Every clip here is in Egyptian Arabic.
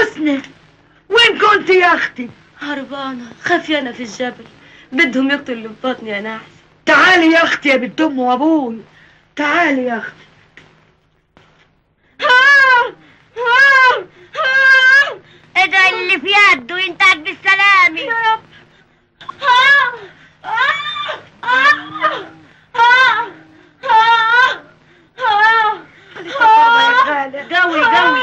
حسني وين كنت يا اختي هربانة خافيانة في الجبل بدهم يقتلوا اللي ببطني يا نحس تعالي يا اختي يا بنت ام وابوي تعالي يا اختي ادعي اللي في يده وينتهك بالسلامة يا رب قوي قوي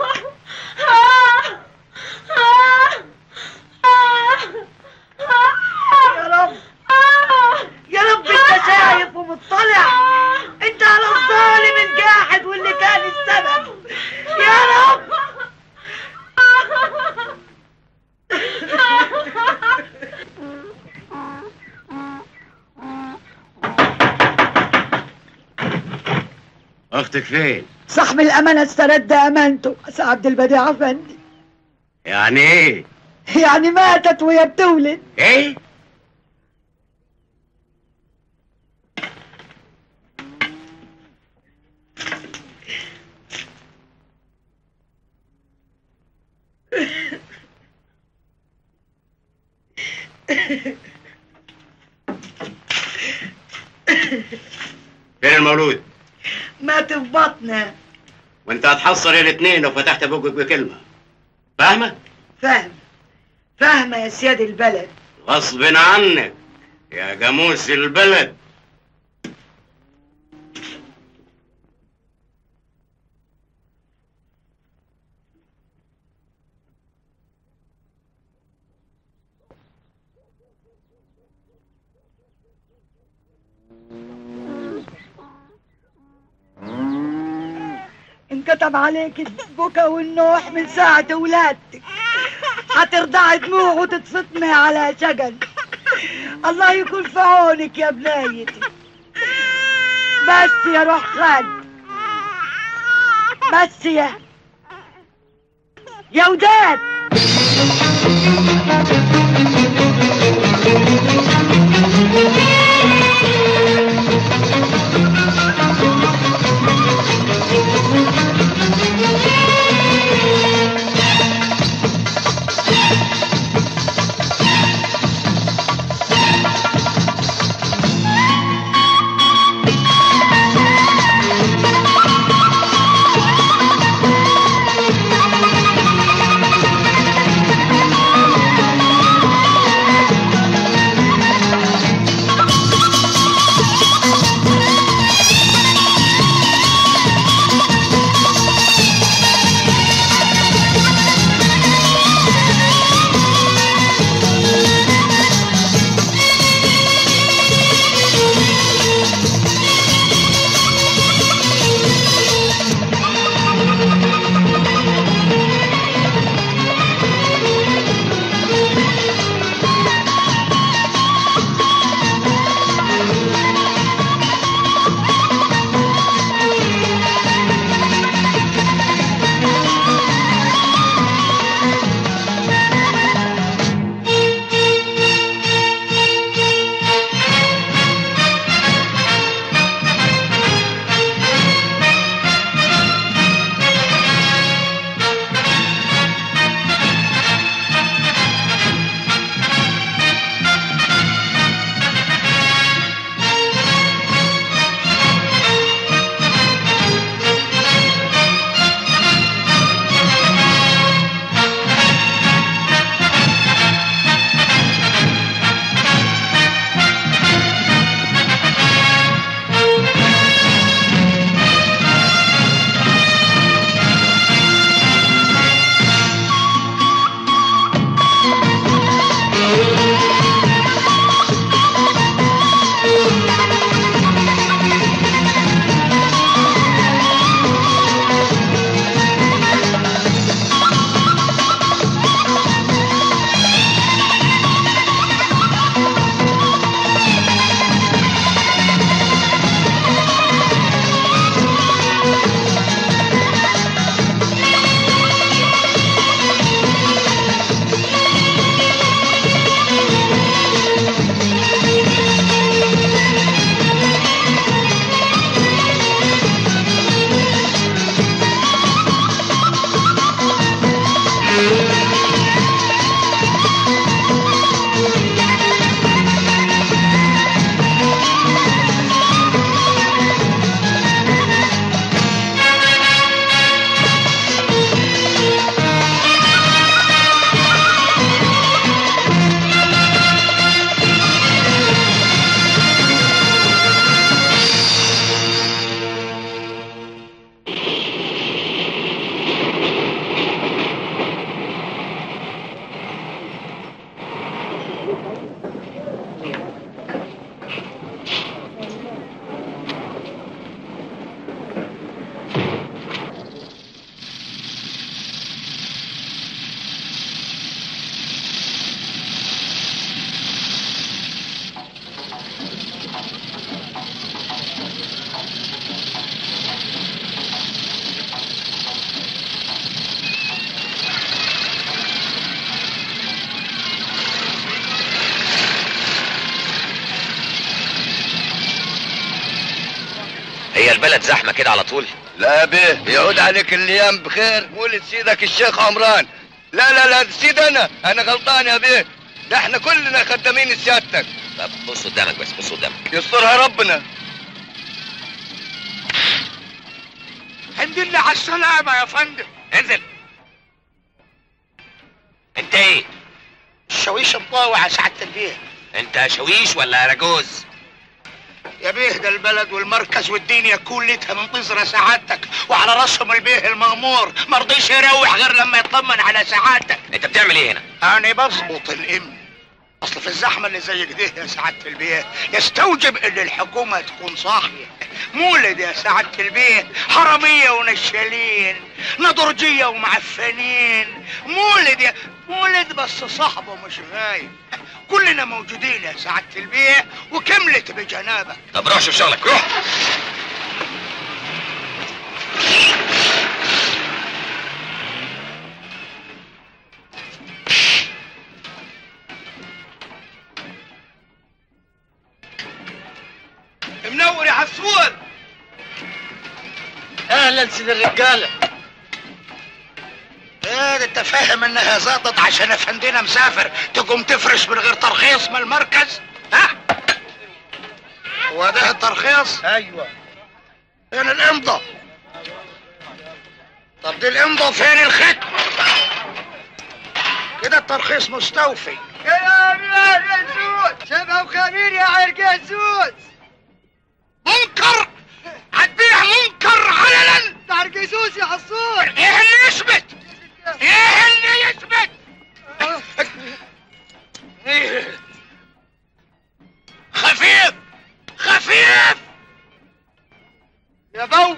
يا رب يا رب انت شايف ومطلع انت على الظالم الجاحد واللي كان السبب يا رب اختك فين صاحب الامانه استرد امانته يا عبد البديع افندي يعني ايه يعني ماتت وهي بتولد ايه فين المولود مات في بطنها وانت هتحصل الاثنين لو فتحت بقك بكلمه فاهمه فاهم فاهمه يا سياد البلد غصب عنك يا جاموس البلد انكتب عليك البكا والنوح من ساعة ولادتك هترضعي دموع وتتصدمي على شجن الله يكون في عونك يا بنايتي بس يا روح خالد بس يا يا وداد البلد زحمه كده على طول لا بيه يعود عليك الايام بخير ولد سيدك الشيخ عمران لا لا لا سيد انا انا غلطان يا بيه ده احنا كلنا خدامين سيادتك طب بص قدامك بس بص قدامك يسترها ربنا الحمد لله على السلامة يا فندم انزل انت ايه الشويش مطاوع يا سعادة البيه انت شويش ولا رجوز يا بيه ده البلد والمركز والدنيا كلتها منتظرة سعادتك وعلى راسهم البيه المأمور مرضيش يروح غير لما يطمن على سعادتك انت بتعمل ايه هنا أنا بظبط الإمن أصل في الزحمة اللي زي كده يا سعادة البيه يستوجب إن الحكومة تكون صاحية مولد يا سعادة البيه حرامية ونشالين نضرجية ومعفنين مولد يا مولد بس صاحبه مش غايب كلنا موجودين يا سعادة البيه وكملت بجنابك طب روح شوف شغلك روح منور يا عسول اهلا سيد الرجاله ايه ده انت فاهم انها زاطت عشان افندينا مسافر تقوم تفرش من غير ترخيص من المركز ها وده الترخيص ايوه فين الامضة طب دي الامضة فين الختم كده الترخيص مستوفي يا أمير يسوس سبعة وخمير يا عرق يسوس منكر هتبيع منكر علنا ده عرق يسوس يا حصور ايه اللي يثبت ايه اللي يثبت خفيف خفيف يا بو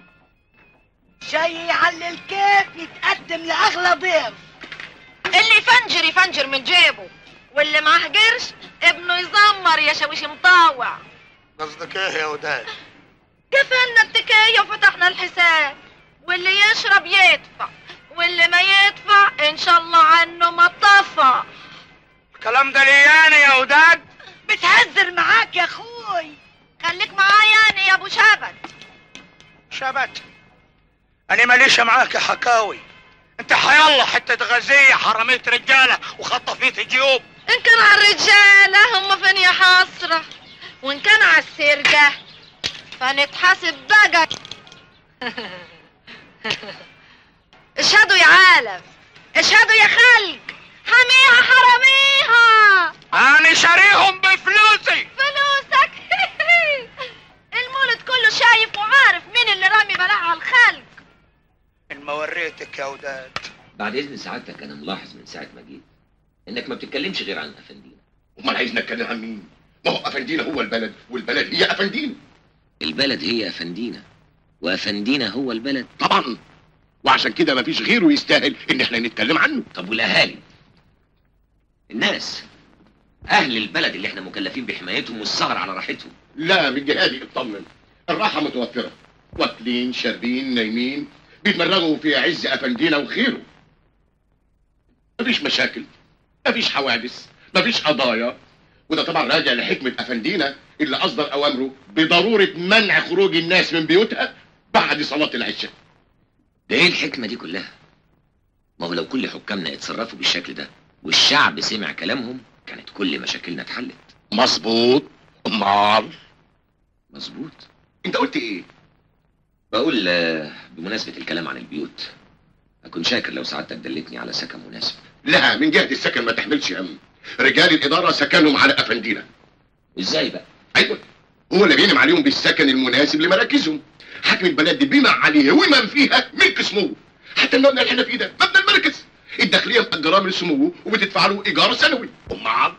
شي يعلي الكيف يتقدم لأغلى ضيف اللي يفنجر يفنجر من جيبه واللي معاه قرش ابنه يزمر يا شويش مطاوع قصدك ايه يا وداد قفلنا التكية وفتحنا الحساب واللي يشرب يدفع واللي ما يدفع ان شاء الله عنه ما طفى الكلام ده لياني يا وداد بتهزر معاك يا اخوي خليك معايا انا يا ابو شبت شبت انا ماليش معاك يا حكاوي انت حيالله حتة غزية حرميت رجالة وخطفيت جيوب ان كان على الرجالة هم فين يا حسرة وان كان على السرقة فنتحاسب بقى اشهدوا يا عالم اشهدوا يا خلق حميها حراميها انا شاريهم بفلوسي فلوسك المولد كله شايف وعارف مين اللي رامي بلاعها الخلق ان ما وريتك يا وداد بعد اذن سعادتك انا ملاحظ من ساعه ما جيت انك ما بتتكلمش غير عن افندينا امال عايزنا نتكلم عن مين؟ ما هو افندينا هو البلد والبلد هي افندينا البلد هي افندينا وافندينا هو البلد طبعا وعشان كده مفيش غيره يستاهل ان احنا نتكلم عنه طب والاهالي الناس اهل البلد اللي احنا مكلفين بحمايتهم والسهر على راحتهم لا من جهادي اطمن الراحه متوفره واكلين شاربين نايمين بيتمرغوا في عز افندينا وخيره مفيش مشاكل مفيش حوادث مفيش قضايا وده طبعا راجع لحكمه افندينا اللي اصدر اوامره بضروره منع خروج الناس من بيوتها بعد صلاه العشاء ده ايه الحكمه دي كلها ما هو لو كل حكامنا يتصرفوا بالشكل ده والشعب سمع كلامهم كانت كل مشاكلنا اتحلت مظبوط امال مظبوط انت قلت ايه بقول آه، بمناسبه الكلام عن البيوت اكون شاكر لو سعادتك دلتني على سكن مناسب لا من جهه السكن ما تحملش هم رجال الاداره سكنهم على افندينا ازاي بقى ايوه هو اللي بينم عليهم بالسكن المناسب لمراكزهم حاكم البلد دي بما عليه ومن فيها ملك سموه حتى المبنى اللي احنا فيه ده مبنى المركز الداخليه مأجراه من سموه وبتدفع له ايجار سنوي امال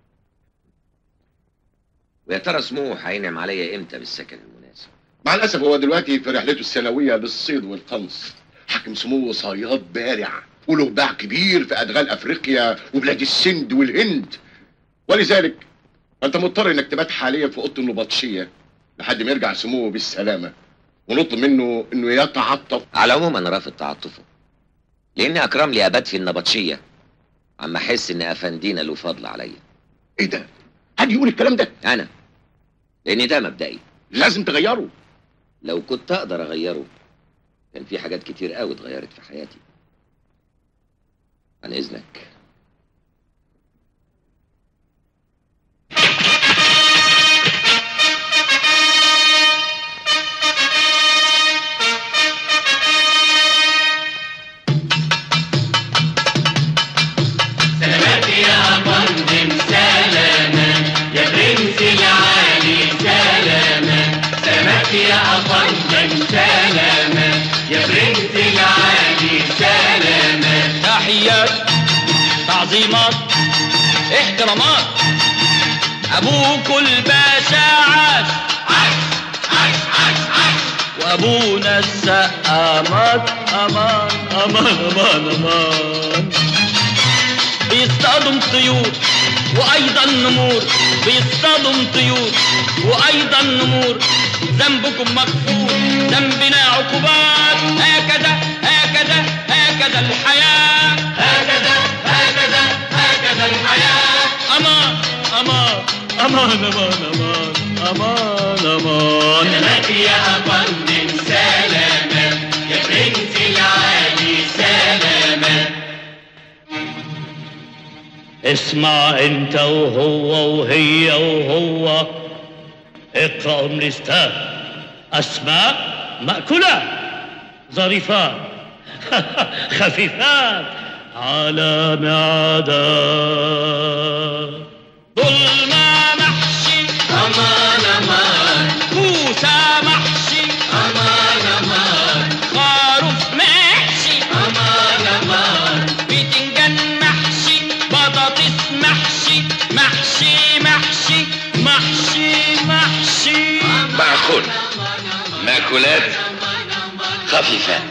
ويا ترى سموه هينعم عليا امتى بالسكن المناسب مع الاسف هو دلوقتي في رحلته السنويه للصيد والقنص حاكم سموه صياد بارع وله باع كبير في ادغال افريقيا وبلاد السند والهند ولذلك انت مضطر انك تبات حاليا في اوضه النبطشيه لحد ما يرجع سموه بالسلامه ونطلب منه انه يتعاطف على العموم انا رافض تعاطفه لان اكرم لي ابات في النبطشيه عم احس ان افندينا له فضل عليا ايه ده؟ حد يقول الكلام ده؟ انا لان ده مبدئي لازم تغيره لو كنت اقدر اغيره كان في حاجات كتير قوي اتغيرت في حياتي عن اذنك سلامات يا فندم سلامات يا برنس العالي سلامات سلامات يا فندم سلامات يا برنس العالي سلامات تحيات تعظيمات احترامات ابوك الباشا عاش عاش عاش عاش عاش وابونا السقامات امان امان امان امان بيصطادم طيور وايضا نمور بيصطادم طيور وايضا نمور ذنبكم مغفور ذنبنا عقوبات هكذا هكذا هكذا الحياه هكذا هكذا هكذا الحياة امان امان امان امان امان امان امان سلامات يا فندم سلامات يا برنس العالي سلامات اسمع انت وهو وهي وهو اقرأوا لستات اسماء مأكولات ظريفات خفيفات على معدات ظلمة محشي أمان أمان كوسة محشي أمان أمان خروف محشي أمان أمان بتنجان محشي بطاطس محشي محشي محشي محشي محشي معقول مأكولات خفيفة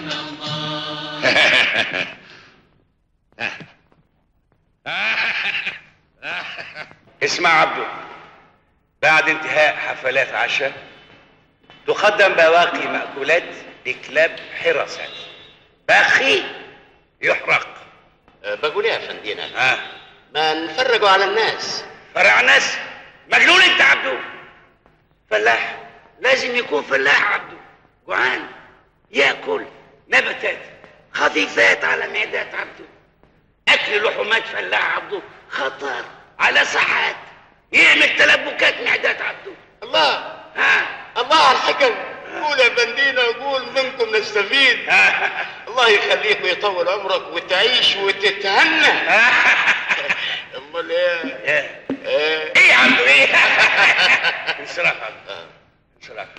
اسمع عبده بعد انتهاء حفلات عشاء تقدم بواقي مأكولات لكلاب حراسات باخي يحرق أه، بقول يا فندينا ها ما نفرجوا على الناس فرع ناس مجنون انت عبده فلاح لازم يكون فلاح عبده جوعان ياكل نباتات خفيفات على معدات عبده اكل لحومات فلاح عبده خطر على صحات يعمل تلبكات معدات عبده الله ها الله على الحكم قول يا فندينا قول منكم نستفيد الله يخليك ويطول عمرك وتعيش وتتهنى امال ايه ايه ايه ايه يا عبده ايه انصراف عبده انصراف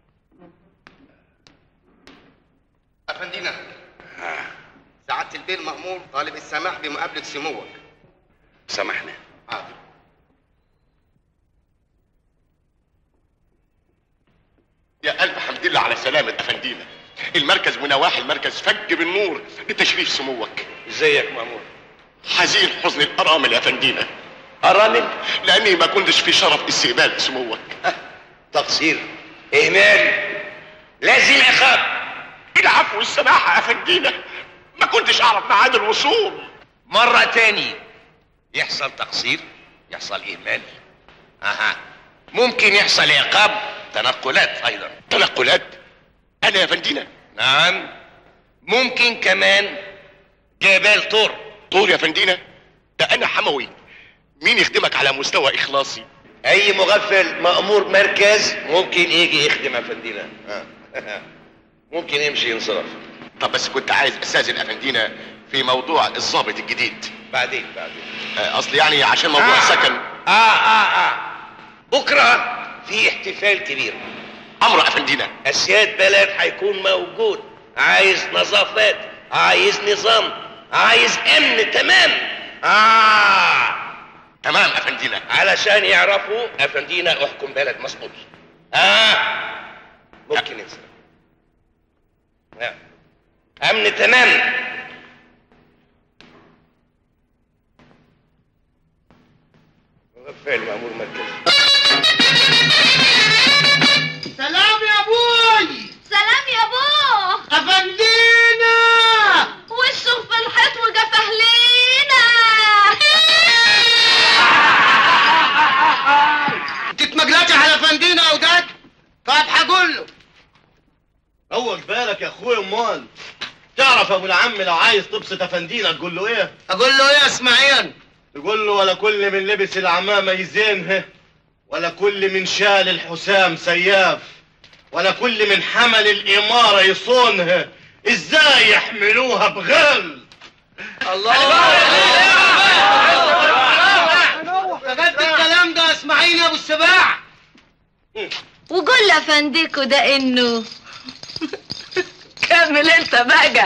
أفندينا سعادة البيه المأمور طالب السماح بمقابلة سموك سامحنا حاضر يا ألف حمد لله على سلامة أفندينا المركز ونواحي المركز فج بالنور بتشريف سموك ازيك مأمور حزين حزن الأرامل يا أفندينا أرامل لأني ما كنتش في شرف استقبال سموك تقصير إهمال لازم عقاب العفو والسماحة يا أفندينا ما كنتش أعرف ميعاد الوصول مرة تاني يحصل تقصير يحصل إهمال أها ممكن يحصل عقاب تنقلات أيضا تنقلات أنا يا أفندينا نعم ممكن كمان جبال طور طول يا أفندينا ده أنا حموي مين يخدمك على مستوى إخلاصي أي مغفل مأمور مركز ممكن يجي يخدم أفندينا آه. ممكن يمشي ينصرف طب بس كنت عايز أستاذن أفندينا في موضوع الضابط الجديد بعدين بعدين آه، أصل يعني عشان موضوع آه. السكن آه آه آه بكرة في احتفال كبير أمر أفندينا السياد بلد هيكون موجود عايز نظافات عايز نظام عايز امن تمام اه تمام أفندينا علشان يعرفوا افندينا احكم بلد مظبوط اه ممكن ينسى نعم. امن تمام مغفل مامور مركز سلام يا ابوي سلام يا بوه افندينا وشه في الحيط وجفه لينا تتمجلتي على افندينا يا وداد طب هقول له ابو العم لو عايز تبسط افندينا تقول له ايه اقول له ايه يا اسماعيل تقول له ولا كل من لبس العمامه يزينها ولا كل من شال الحسام سياف ولا كل من حمل الاماره يصونها ازاي يحملوها بغل فقدت الكلام ده يا اسماعيل يا ابو السباع وقول لافنديكو ده انه كمل انت بقى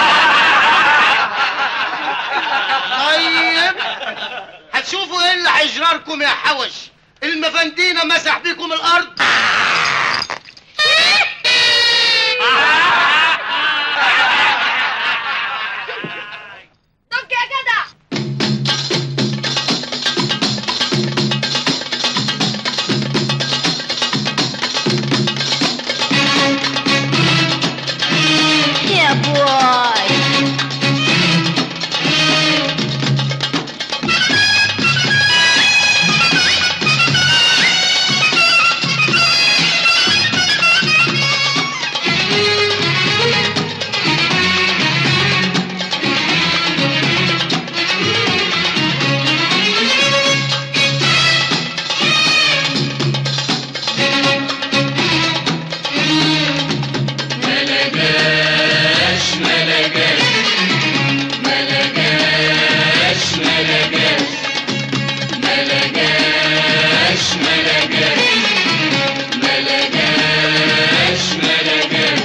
طيب هتشوفوا ايه اللي هيجرالكم يا حوش المفندينا مسح بيكم الارض دق يا جدع يا بواي ملقاش ملقاش ملقاش ملقاش ملقاش ملقاش ملقاش ملقاش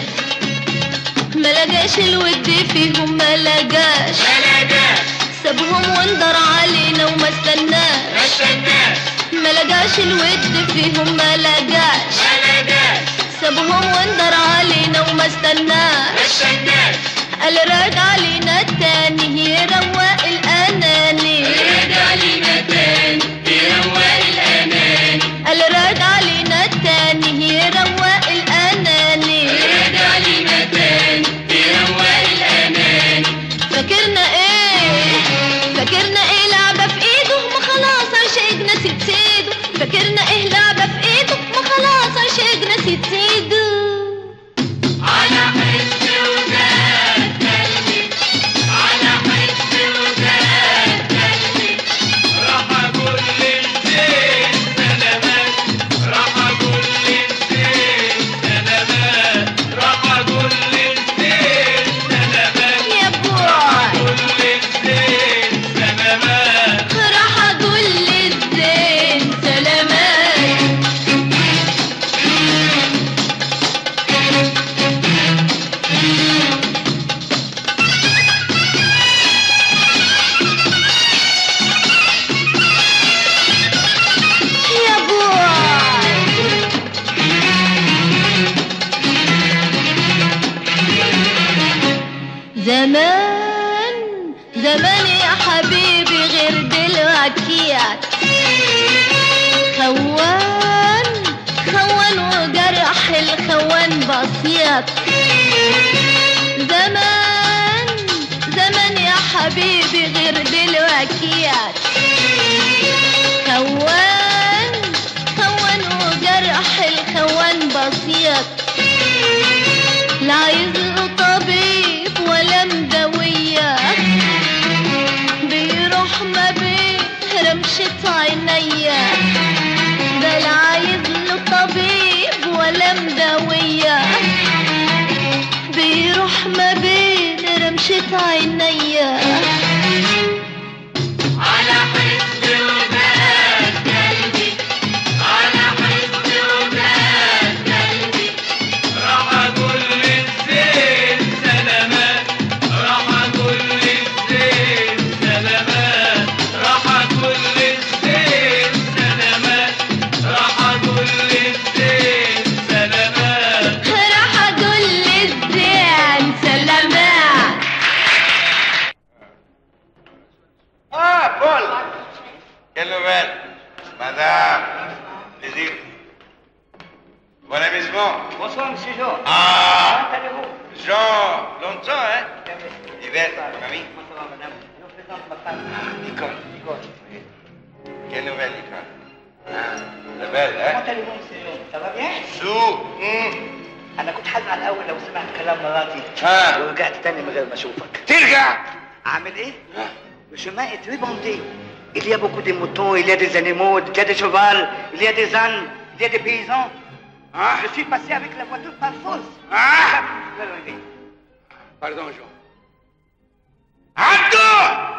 ملقاش الود فيهم ملقاش سابهم واندر علينا وما استناش ملقاش الود فيهم ملقاش سابهم واندر علينا وما استناش قال راجع علينا التاني يروق الاناني راجع علينا تاني يروق الأناني قال راجع علينا التاني يروق الاناني راجع علينا تاني يروق الأناني فاكرنا ايه فاكرنا ايه لعبة في ايده ما خلاص عشقنا نسيت سيده فاكرنا ايه لعبة في ايده ما خلاص عشقنا نسيت سيده على حس وزاد قلبي على حس وزاد قلبي راح اقول للزين سلامات راح اقول للزين سلامات راح اقول للزين سلامات يا بوي اقول للزين سلامات راح اقول للزين سلامات يا بوي زمان زمان يا حبيبي غير دلوقتيات خوان خوان وجرح الخوان بسيط زمان زمان يا حبيبي غير دلوقتيات خوان خوان وجرح الخوان بسيط لا عايز له طبيب ولا مدوية بيروح ما بين رمشة عينيا ده لا عايز له طبيب ولا مدوية بيروح ما بين رمشة عينيا على حس وزاد قلبي على حس وزاد قلبي راح اقول للزين سلامات راح اقول للزين سلامات راح اقول للزين سلامات راح اقول للزين سلامات راح اقول للزين سلامات Ah, Paul Quelle nouvelle Madame, plaisir. Bon amusement. Bonsoir, monsieur Jean. Ah Jean, longtemps, hein Yvette, mamie Nicole. Quelle nouvelle, Nicole Hein La belle, hein allez-vous, monsieur Jean Ça va bien Sou hum. انا كنت حزعل الاول لو سمعت كلام مراتي ها. ورجعت تاني من غير ما اشوفك ترجع اعمل ايه Je m'ai été remonté. Il y a beaucoup de moutons, il y a des animaux, il y a des chevaux, il y a des ânes, il y a des paysans. Je suis passé avec la voiture par force. Ah Je vais arriver. Pardon, Jean. عبدو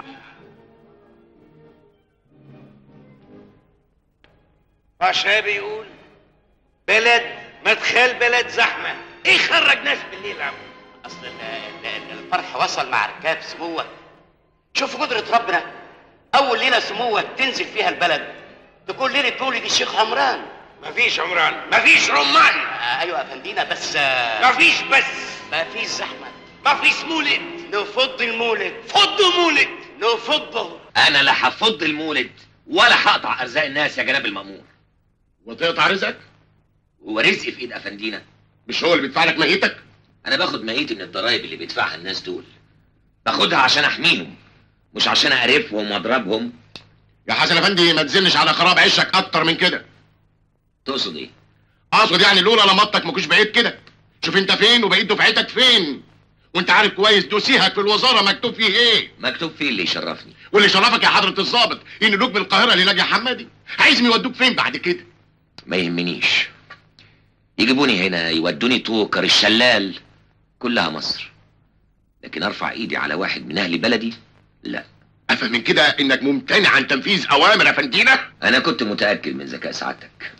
باشا بيقول بلد مدخل بلد زحمة ايه خرج ناس بالليل يا عم اصل ال- ال- ال- الفرح وصل مع ركاب سموه شوف قدرة ربنا اول ليلة سموه تنزل فيها البلد تكون ليلة مولد الشيخ عمران مفيش عمران مفيش رمان آه ايوه يا فندينا بس آه، مفيش بس مفيش زحمة مفيش مولد نفض المولد فضوا مولد نفضه انا لا هفض المولد ولا هقطع ارزاق الناس يا جناب المأمور وتقطع رزقك هو رزقي في ايد افندينا مش هو اللي بيدفع لك مهيتك انا باخد مهيتي من الضرايب اللي بيدفعها الناس دول باخدها عشان احميهم مش عشان اقرفهم واضربهم يا حسن افندي ما تزنش على خراب عشك اكتر من كده تقصد ايه اقصد يعني لولا لمطك ما كنتش بقيت كده شوف انت فين وبقيت دفعتك فين وانت عارف كويس دوسيهك في الوزاره مكتوب فيه ايه مكتوب فيه اللي يشرفني واللي شرفك يا حضره الضابط ينقلوك من القاهره لنجا حمادي عايزهم يودوك فين بعد كده ما يهمنيش يجيبوني هنا يودوني توكر الشلال كلها مصر لكن ارفع ايدي على واحد من اهل بلدي لا افهم من كده انك ممتنع عن تنفيذ اوامر يا فندينا انا كنت متاكد من ذكاء سعادتك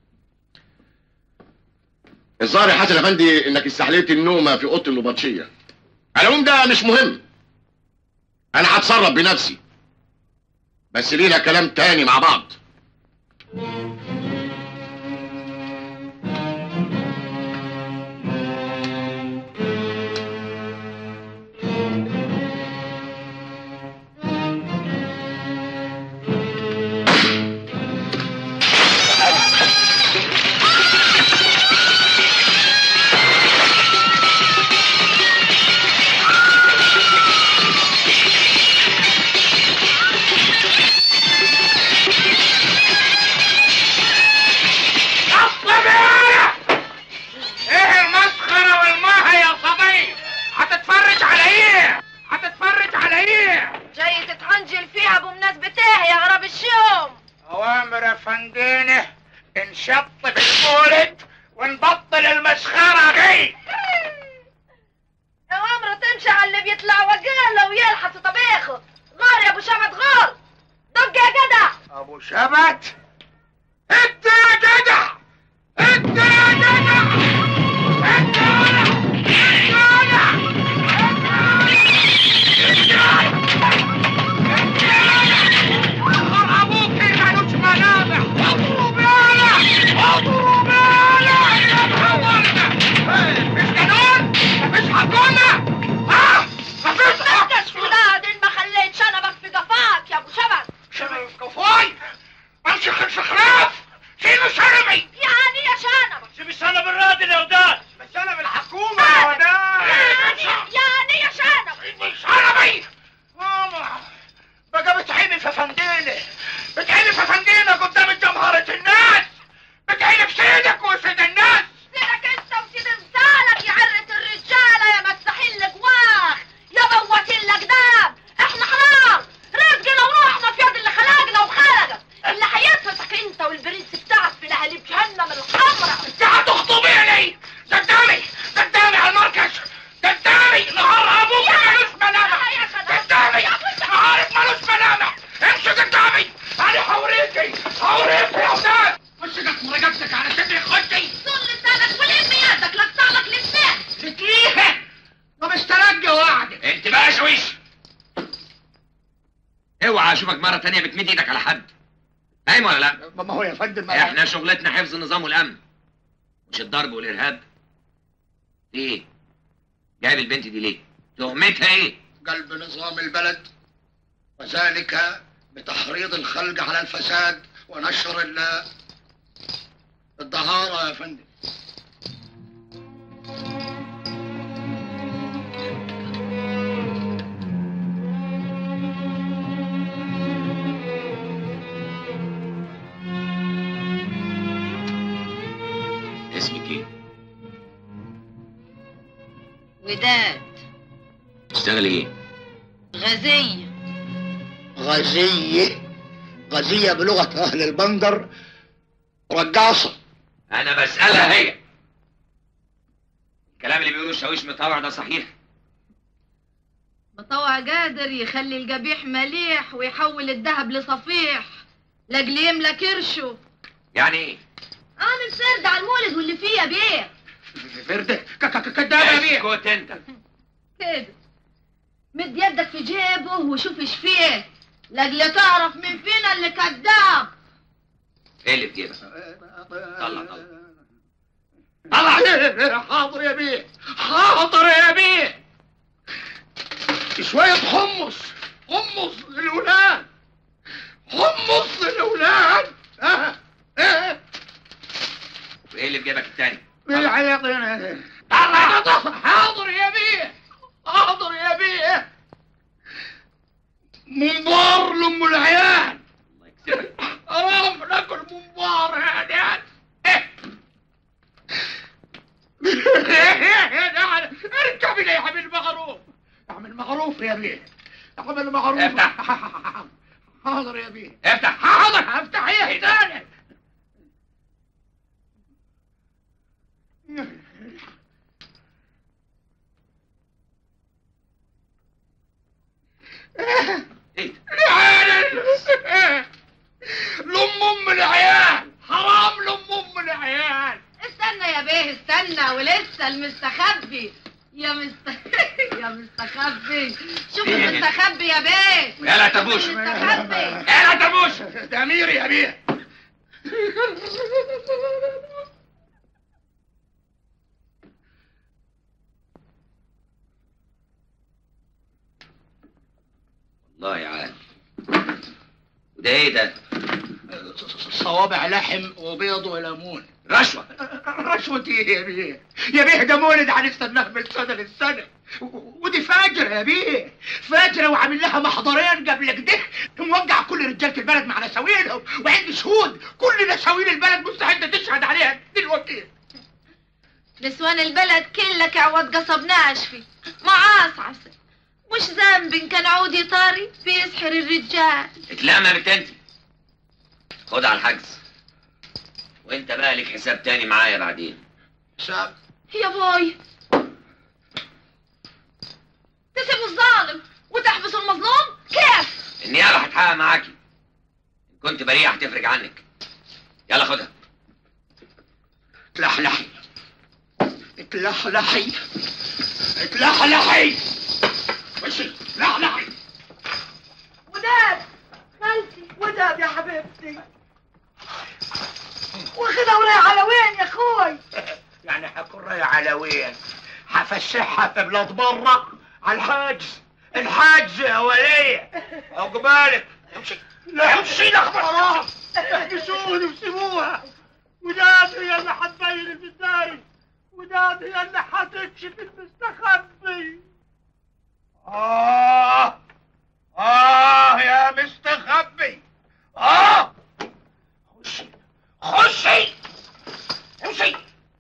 الظاهر يا حسن افندي انك استحليت النومه في اوضه النبطشيه على العموم ده مش مهم انا هتصرف بنفسي بس لينا كلام تاني مع بعض اصلا بيانا ايه المسخرة والماهى يا صبي هتتفرج على ايه هتتفرج على ايه جاي تتعنجل فيها بمناسبة ايه يا غراب الشوم اوامر يا فندينه انشط بالمولد ونبطل المسخره دي اوامره تمشي على اللي بيطلع وقاله ويلحس طبيخه غار يا ابو شمعة غار دق يا جدع ابو شبت انت يا جدع انت يا جدع انت يا ابوك مالوش منابع اضرب يالا اضرب يالا يا محورنا مش قانون مفيش حكومه ها مفيش تسكت ولاد ان ما خليت شنبك في قفاك يا ابو شمعة شنب كفاي امشي خلف خلاف شيلوا شنبي يعني يا شنبك سيب الشنب الرادل يا وداد الشنب الحكومة يا وداد يعني يعني يا شنبك شنبي ماما بقى بتعيني في فنديلة بتعيني في فنديلة قدام جمهورة الناس بتعيني في سيدك وسيد الناس سيدك انت وسيد امثالك يا عرة الرجالة يا مساحين الجواخ يا بوات الاقدام احنا حرام رزقنا وروحنا في يد اللي خلقنا وخلقك اللي هيتفسك انت والبرنس بتاعك في لهاليب جهنم الحمراء انت هتخطبيني قدامي قدامي على المركز قدامي نهار ابوك ملوش ملامح قدامي نهارك ملوش ملامح امشي قدامي انا هوريكي هوريكي يا ولاد مسكك مرقبتك على صدري خدي صل لسانك ولم يدك لقطع لك لسان بتليها طب استرجى وعد انت بقى شويش اوعى اشوفك مره تانية بتمد ايدك على حد فاهم ولا لا ما هو يا فندم احنا شغلتنا حفظ النظام والامن مش الضرب والارهاب في ايه جايب البنت دي ليه تهمتها ايه قلب نظام البلد وذلك بتحريض الخلق على الفساد ونشر ال- الدهارة يا فندم اسمك ايه وداد تشتغل ايه غزية غزية غزية بلغة أهل البندر رقاصة انا بسألها هي الكلام اللي بيقوله الشاويش مطوع ده صحيح مطوع قادر يخلي القبيح مليح ويحول الذهب لصفيح لاجل يملى كرشه يعني ايه عامل فرد على المولد واللي فيه يا بيه فرده كدابه يا بيه اسكت انت كده مد يدك في جيبه وشوف ايش فيه لاجل تعرف مين فينا اللي كذاب ايه اللي في جيبك طلع طلع طلع حاضر يا بيه حاضر يا بيه شوية حمص حمص للأولاد حمص للأولاد آه. آه. وايه اللي في جيبك التاني طلع حاضر يا بيه حاضر يا بيه منبار لأم العيال حرام ناكل منبار يا عيال اركب لي يا حبيبي معروف اعمل معروف يا بيه اعمل معروف افتح. حاضر يا بيه افتح حاضر افتح ايه تاني ايه لام ام العيال حرام لام ام العيال استنى يا بيه استنى ولسه المستخبي يا مست يا مستخبي شوف المستخبي يا بيه يلا تبوش المستخبي يلا تبوش ده امير يا بيه والله عال وده ايه ده صوابع لحم وبيض وليمون رشوة رشوة ايه يا بيه يا بيه ده مولد هنستناه من سنة للسنة و- ودي فاجرة يا بيه فاجرة وعامل لها محضرين قبل كده موقع كل رجالة البلد مع نساويلهم وعندي شهود كل نساويل البلد مستعدة تشهد عليها دلوقتي نسوان البلد كلك عوض قصب ناشفي معاصعص مش ذنب إن كان عودي طاري بيسحر الرجال اتلام يا بنت انت خد على الحجز وانت بقى لك حساب تاني معايا بعدين حساب يا بوي تسيبوا الظالم وتحبسوا المظلوم كيف النيابة هتحقق معاكي ان كنت بريء هتفرج عنك يلا خدها اتلحلحي اتلحلحي اتلحلحي مشي لحلحي وداد خالتي وداد يا حبيبتي واخدها ورايح على وين يا اخوي يعني هكون رايح على وين هفسحها في بلاد برا على الحاجز الحاجز يا ولية عقبالك امشي لا امشي لك حرام احبسوني وسيبوها وداد هي اللي هتبين في الدايم وداد هي اللي هتكشف المستخبي آه آه يا مستخبي آه خشي خشي امشي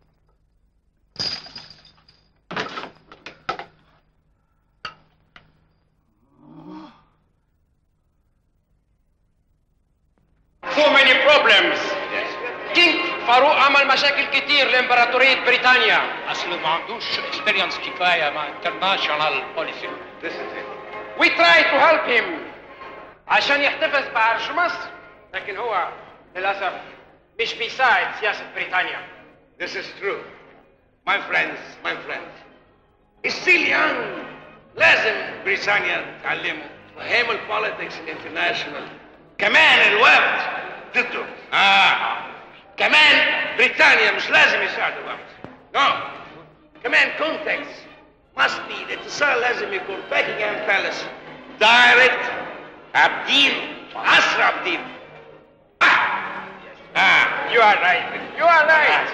so many problems كينج فاروق عمل مشاكل كتير لامبراطورية بريطانيا اصله ما عندوش اكسبيرينس كفايه مع انترناشونال بوليسي We try to help him عشان يحتفظ بعرش مصر لكن هو للأسف مش بيساعد سياسة بريطانيا This is true. My friends, my friends. Still young. لازم بريطانيا تعلمه فهم البوليتكس الانترناشونال كمان الوفد ضده اه كمان بريطانيا مش لازم يساعد الوفد نو كمان كونتكست must be الاتصال لازم يكون باكنغهام بالاس دايركت عبدين عصر عبدين Ah, you are right. You are right.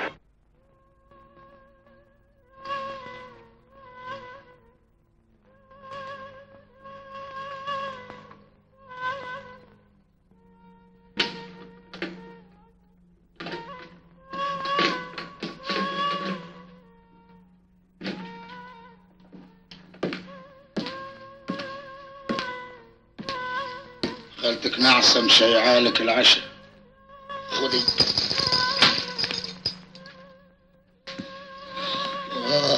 خالتك نعسة مشيعالك العشاء خدي آه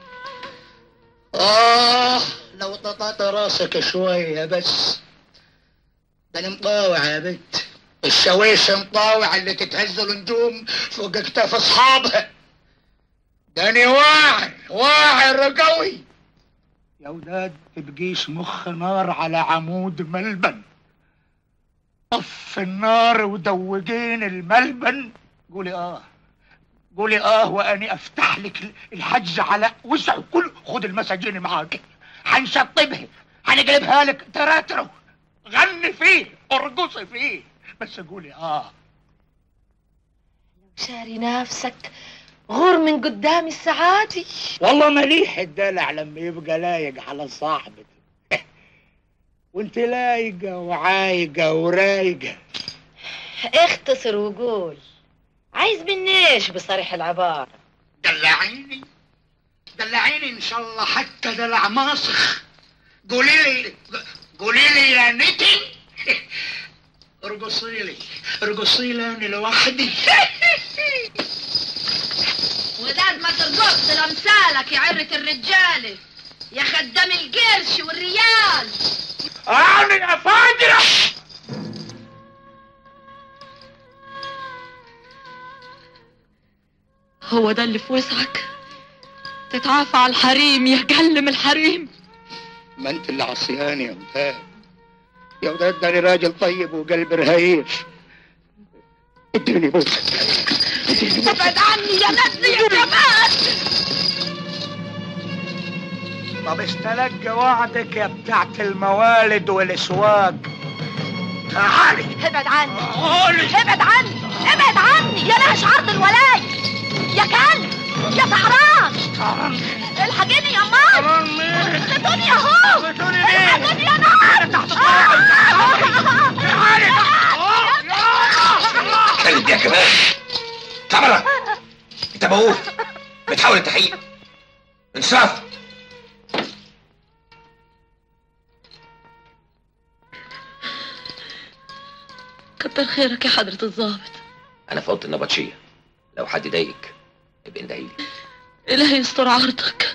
آه لو ططعت راسك شوية بس ده أنا مطاوع يا بنت الشويش مطاوع اللي تتهز النجوم فوق اكتاف اصحابها ده أنا واعي واعي رقوي يا ولاد تبقيش مخ نار على عمود ملبن طف النار ودوجين الملبن قولي اه قولي اه واني افتح لك الحج على وسع كل خد المساجين معاك هنشطبها هنقلبها لك تراترو غني فيه ارقصي فيه بس قولي اه شاري نفسك غور من قدام السعادي والله مليح الدلع لما يبقى لايق على صاحبته وانت لايقة وعايقة ورايقة اختصر وقول عايز مني ايش بصريح العبارة دلعيني دلعيني ان شاء الله حتى دلع ماسخ قولي لي قولي لي يا نتي ارقصي لي ارقصي لي انا لوحدي وداد ما ترقص لامثالك يا عرة الرجالة يا خدام القرش والريال انا يا فاجرة هو ده اللي في وسعك تتعافى على الحريم يا قلم الحريم ما انت اللي عصياني يا وداد يا وداد ده انا راجل طيب وقلب رهيف اديني بوسك ابعد عني يا نسي يا كمان طب استلقى وعدك يا بتاعت الموالد والاسواق تعالي ابعد عني ابعد عني ابعد عني يا لهش عرض الولاي يا كلب يا طعران الحقيني يا مار خدوني يا هو الحقوني يا نار كلب يا كمان كاميرا انت موقوف بتحاول التحقيق انصاف كتر خيرك يا حضرة الضابط انا في اوضه النبطشيه لو حد ضايقك ابقى اندهيلي إلهي يستر عرضك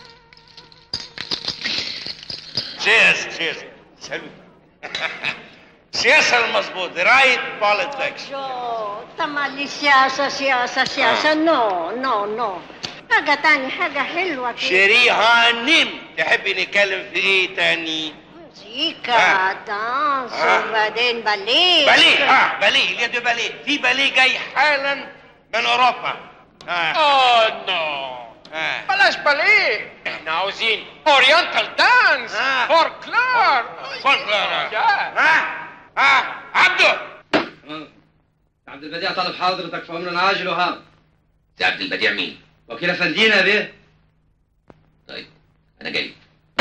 سياسة سياسة سلوي سياسة المظبوط رايت بوليتكس تملي سياسة سياسة سياسة نو نو نو حاجة تاني حاجة حلوة كده. شيري هانم تحبي نتكلم في ايه تاني؟ مزيكا دانس آه. وبعدين باليه باليه اه باليه اليد باليه في باليه جاي حالا من اوروبا اه اوه نو آه. بلاش باليه احنا عاوزين اورينتال دانس فولكلور فولكلور يا. ها ها عبده عبد البديع طلب حضرتك في امر عاجل وهام سي عبد البديع مين؟ وكيل افندينا بيه طيب انا جاي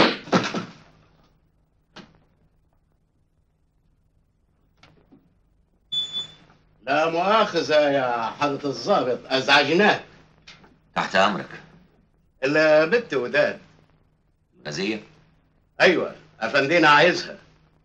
لا مؤاخذة يا حضرة الضابط أزعجناك تحت امرك البت وداد نزيه أيوة أفندينا عايزها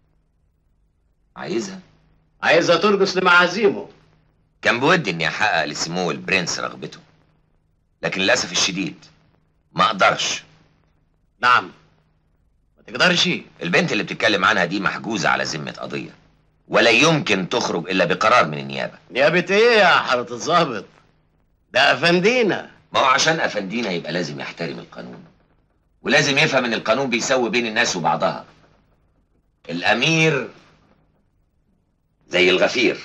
عايزها عايزها ترقص لمعازيمه كان بودي اني احقق لسمو البرنس رغبته لكن للاسف الشديد ما اقدرش نعم ما تقدرش البنت اللي بتتكلم عنها دي محجوزه على ذمه قضيه ولا يمكن تخرج الا بقرار من النيابه نيابة إيه يا حضرة الضابط ده أفندينا ما هو عشان افندينا يبقى لازم يحترم القانون ولازم يفهم ان القانون بيسوي بين الناس وبعضها الامير زي الغفير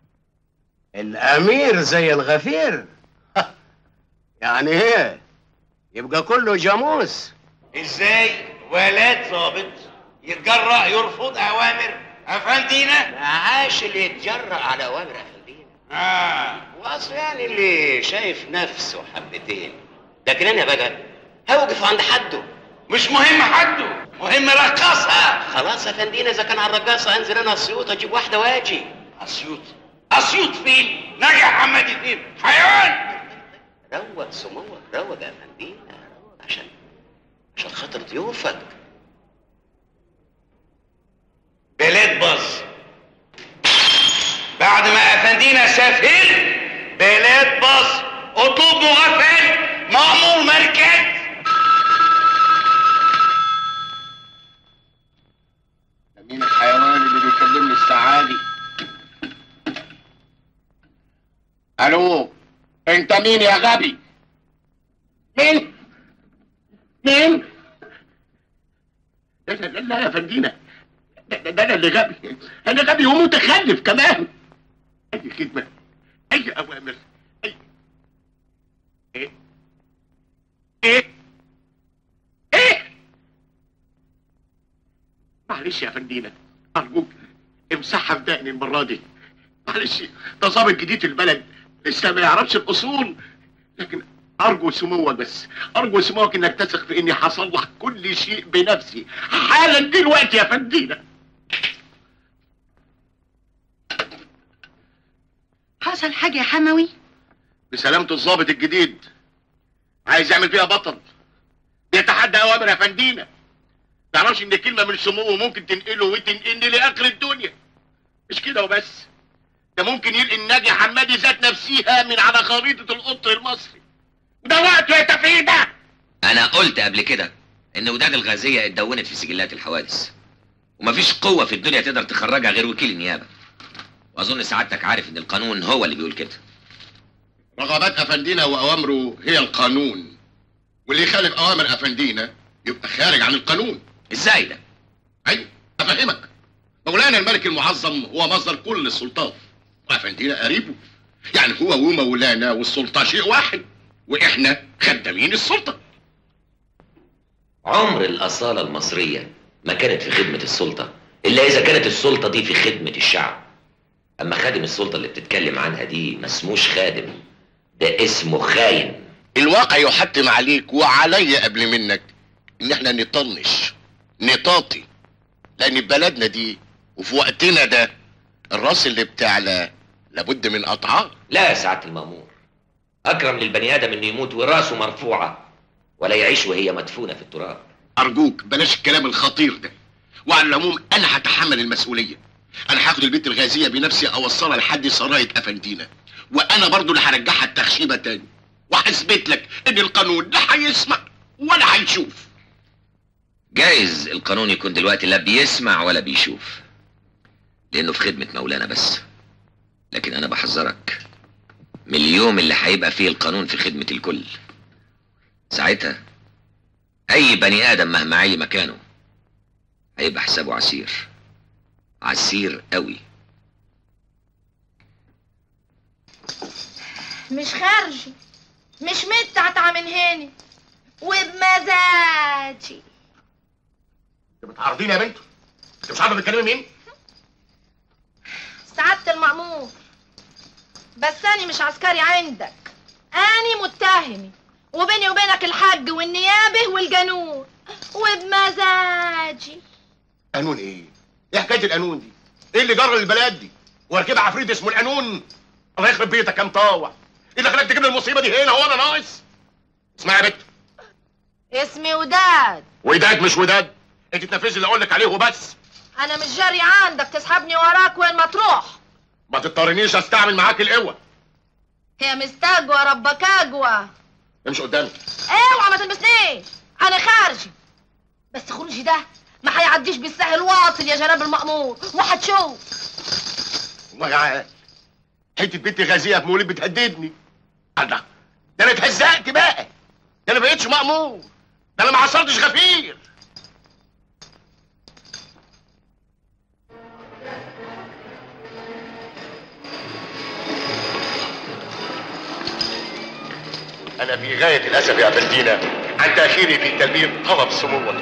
الأمير زي الغفير يعني إيه يبقى كله جاموس ازاي ولد ظابط يتجرأ يرفض اوامر افندينا عاش اللي يتجرأ على اوامر افندينا اه واصل يعني اللي شايف نفسه حبتين لكن انا بقى هوقف عند حده مش مهم حده مهم رقصها خلاص يا فندينا اذا كان على الرقاصه انزل انا اسيوط اجيب واحده واجي اسيوط اسيوط فين نجا حمادي فين حيوان روق سموك روق يا فندينا روق عشان عشان خاطر ضيوفك بلاد باظ سفير بلاد مصر اطلب مغفل مأمور مركز مين الحيوان اللي بيكلمني الساعة دي؟ الو انت مين يا غبي؟ مين؟ مين؟ لا لا لا يا فندينا ده, ده, ده انا اللي غبي انا غبي ومتخلف كمان اي خدمة اي اوامر اي ايه ايه ايه معلش يا فندينا ارجوك امسحها في دقني المره دي معلش ده ظابط جديد البلد لسه ما يعرفش الاصول لكن ارجو سموك بس ارجو سموك انك تثق في اني هصلح كل شيء بنفسي حالا دلوقتي يا فندينا حصل حاجة يا حموي بسلامة الظابط الجديد عايز يعمل فيها بطل بيتحدى اوامر يا فندينا تعرفش ان كلمه من سموه ممكن تنقله وتنقلني لاخر الدنيا مش كده وبس ده ممكن يلقي الناجي حمادي ذات نفسها من على خريطه القطر المصري وده وقته يا تفريده انا قلت قبل كده ان وداد الغازية اتدونت في سجلات الحوادث ومفيش قوة في الدنيا تقدر تخرجها غير وكيل النيابة واظن سعادتك عارف ان القانون هو اللي بيقول كده رغبات افندينا واوامره هي القانون واللي يخالف اوامر افندينا يبقى خارج عن القانون ازاي ده ايوه افهمك مولانا الملك المعظم هو مصدر كل السلطات وافندينا قريبه يعني هو ومولانا والسلطه شيء واحد واحنا خدامين السلطه عمر الأصالة المصرية ما كانت في خدمة السلطة إلا إذا كانت السلطة دي في خدمة الشعب أما خادم السلطة اللي بتتكلم عنها دي ما اسموش خادم ده اسمه خاين الواقع يحتم عليك وعليا قبل منك ان احنا نطنش نطاطي لان بلدنا دي وفي وقتنا ده الراس اللي بتعلى لابد من قطعها لا يا سعادة المأمور أكرم للبني آدم إنه يموت وراسه مرفوعة ولا يعيش وهي مدفونة في التراب ارجوك بلاش الكلام الخطير ده وعلى العموم انا هتحمل المسؤوليه انا هاخد البنت الغازيه بنفسي اوصلها لحد سرايه افندينا وانا برضو اللي هرجعها التخشيبه تاني وهثبت لك ان القانون لا هيسمع ولا هيشوف جايز القانون يكون دلوقتي لا بيسمع ولا بيشوف لأنه في خدمة مولانا بس لكن أنا بحذرك من اليوم اللي هيبقى فيه القانون في خدمة الكل ساعتها أي بني آدم مهما عي مكانه هيبقى حسابه عسير عسير قوي مش خارجي مش متعتعة من هنا وبمزاجي انت بتعرضيني يا بنت انت مش عارفه تتكلمي مين سعادة المأمور بس أنا مش عسكري عندك أنا متهمي وبيني وبينك الحج والنيابة والجنون وبمزاجي قانون ايه ايه حكايه القانون دي ايه اللي جرى للبلد دي واركبها عفريت اسمه القانون الله يخرب بيتك يا مطاوع ايه اللي خلاك تجيب لي المصيبه دي هنا هو انا ناقص اسمعي يا بنت اسمي وداد وداد مش وداد انت تنفذي اللي اقول لك عليه وبس أنا مش جاري عندك تسحبني وراك وين ما تروح ما تضطرنيش استعمل معاك القوه هي مستجوى ربك أجوى امشي قدامي اوعى ما تلمسنيش أنا خارجي بس خروجي ده ما هيعديش بالسهل واصل يا جناب المأمور وهتشوف والله يا عيال حته بنت غازيه في مولد بتهددني الله ده انا اتهزقت بقى ده انا بقيتش مأمور ده انا ما حصلتش غفير أنا في غاية الأسف يا بلدينا عن تأخيري في تلبية طلب سموك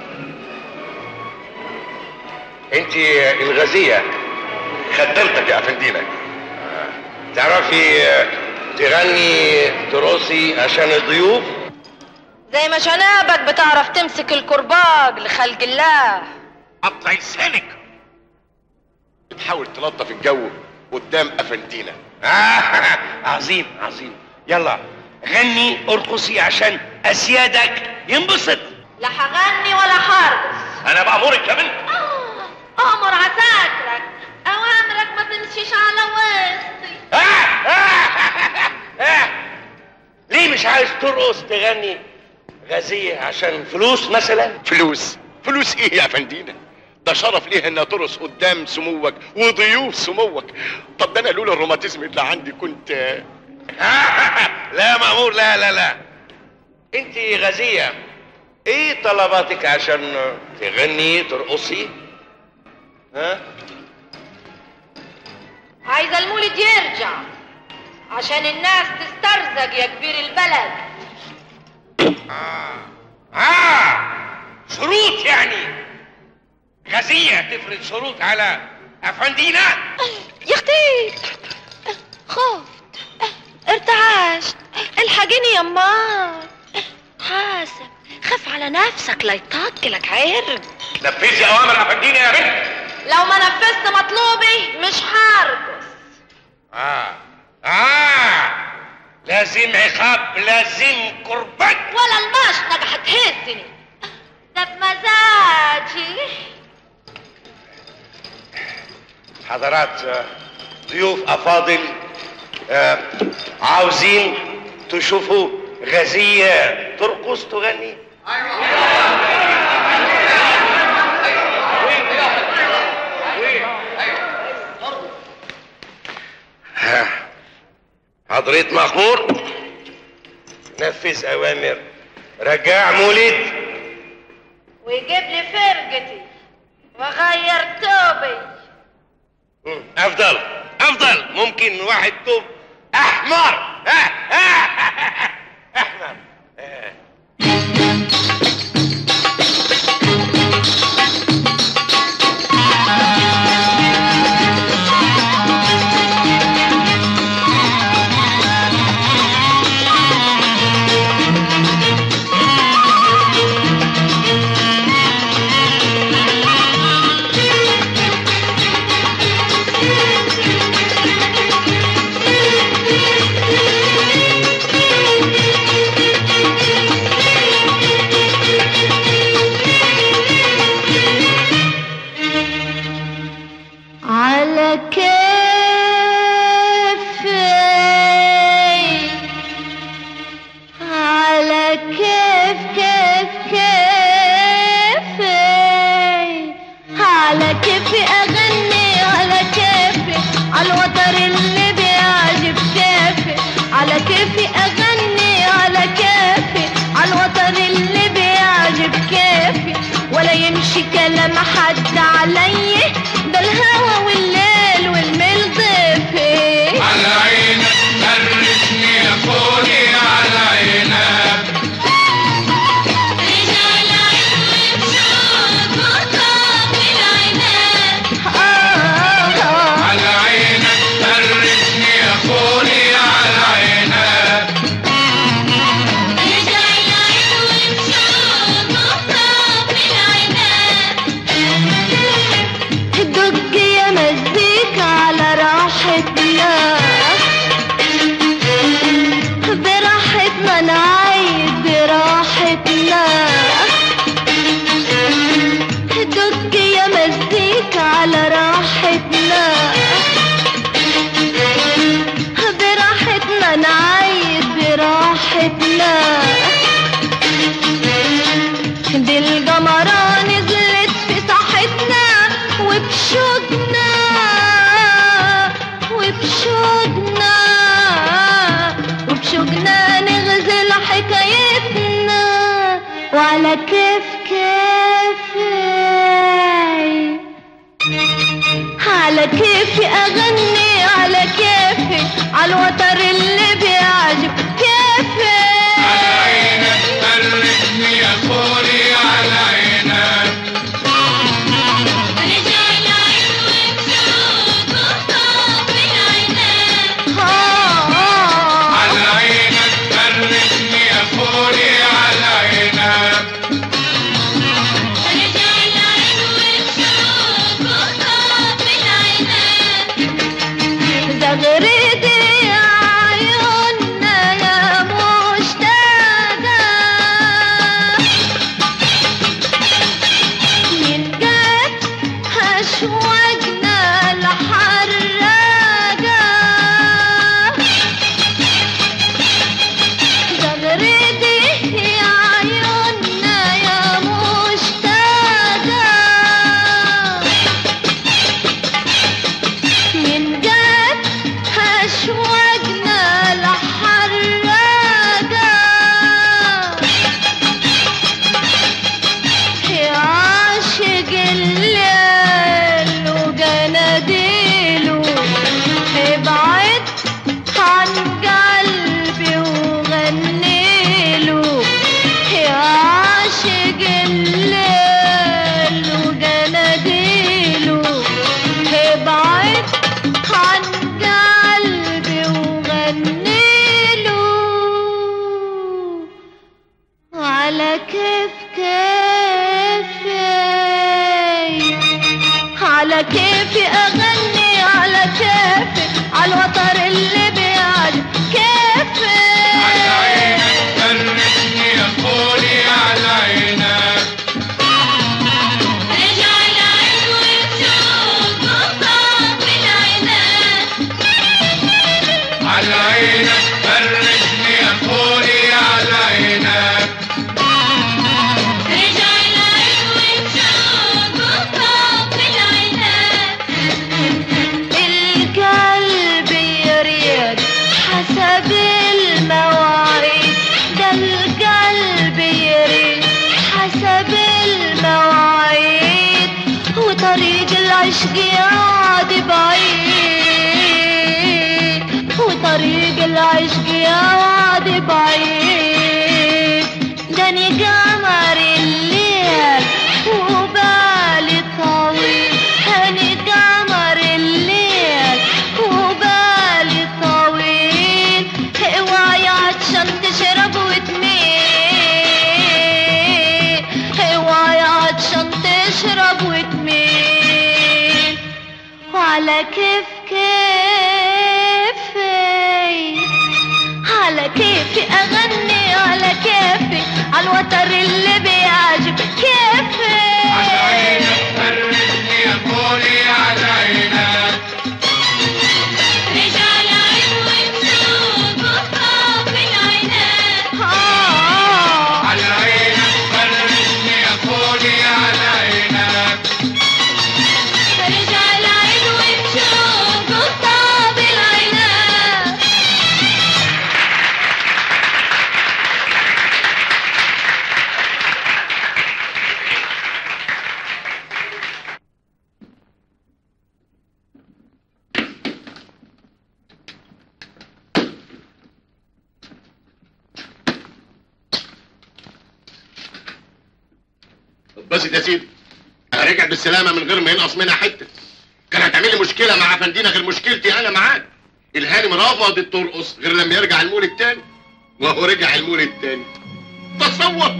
انت الغازية خدمتك يا أفندينا تعرفي تغني ترقصي عشان الضيوف زي ما شنابك بتعرف تمسك الكرباج لخلق الله قطع لسانك بتحاول تلطف الجو قدام أفندينا آه عظيم عظيم يلا غني ارقصي عشان اسيادك ينبسط لا هغني ولا هرقص انا بامرك يا بنت أمر عساكرك أوامرك ما تمشيش على وسطي آه ترقص تغني غازية عشان فلوس مثلا فلوس فلوس ايه يا فندينا ده شرف ليها انها ترقص قدام سموك وضيوف سموك طب ده انا لولا الروماتيزم اللي عندي كنت لا مأمور لا لا لا انت غازية ايه طلباتك عشان تغني ترقصي ها عايزة المولد يرجع عشان الناس تسترزق يا كبير البلد آه شروط يعني غازية تفرض شروط على أفندينا يا اختي خفت ارتعشت الحقيني يما حاسب خف على نفسك لا يطاكلك عرق نفذي أوامر أفندينا يا بنت لو ما نفذت مطلوبي مش هرقص آه آه لازم عقاب لازم قربان ولا المشنقة هتهزني ده بمزاجي حضرات آه، ضيوف أفاضل آه، عاوزين تشوفوا غازية ترقص تغني ها، حضرة مخمور نفذ أوامر رجع مولد ويجيب لي فرقتي وغير توبي مم، أفضل أفضل ممكن واحد توب أحمر ها، ها، أحمر آه. على كيفي على كيف كيف كيفي على كيفي اغني على كيفي على الوتر اللي بيعجب كيفي على كيفي اغني على كيفي على الوتر اللي بيعجب كيفي ولا يمشي كلام حد علي ده الهوى والليل والميل ضيفي على عينك فرشني يا فولي على عينك على عينك فرشني يا فولي على عينك دق يا مزيكا على راحتنا براحتنا نعيد براحتنا دق يا مزيكا على راحتنا براحتنا نعيد براحتنا دي القمرة نزلت في ساحتنا وبشوقنا وبشوقنا وبشوقنا نغزل حكايتنا وعلى كيف كيفي على كيفي اغني على كيفي على الوتر اللي بيعجب كيفي على عينك فرشني يا فولي على عينك على عينك فرشني يا فولي على عينك زغردي يا عيوننا يا مشتاقة من قد أشواقنا الحراقة زغردي على كيفي اغني على كيفي على الوتر اللي بيعجب كيفي على عينك فرجني يا خولي على عينك رجع العيد والشوق وطاب العناد على عينك فرجني يا خولي على عينك رجع العيد والشوق وطاب العناد القلب يريد حسب المواعيد ده القلب يريد حسب المواعيد وطريق العشق يعد بعيد وطريق العشق يعد بعيد جاني قمر الليل وبالي طويل جاني قمر الليل وبالي طويل اوعي عطشان تشرب وتميل اوعي عطشان تشرب وتميل وعلى كيف كيفي على كيفي اغني على كيفي على الوتر اللي بيعجب كيفي على عينك فرجني يا خولي على عينك رجع العيد والشوق وطاب العناد على عينك فرجني يا خولي على عينك رجع العيد والشوق وطاب العناد بس يا سيدي رجعت بالسلامه من غير ما ينقص منها حته كان هتعمل لي مشكله مع فندينا غير مشكلتي انا معاك الهانم رفضت ترقص غير لما يرجع المول التاني وهو رجع المول التاني تصور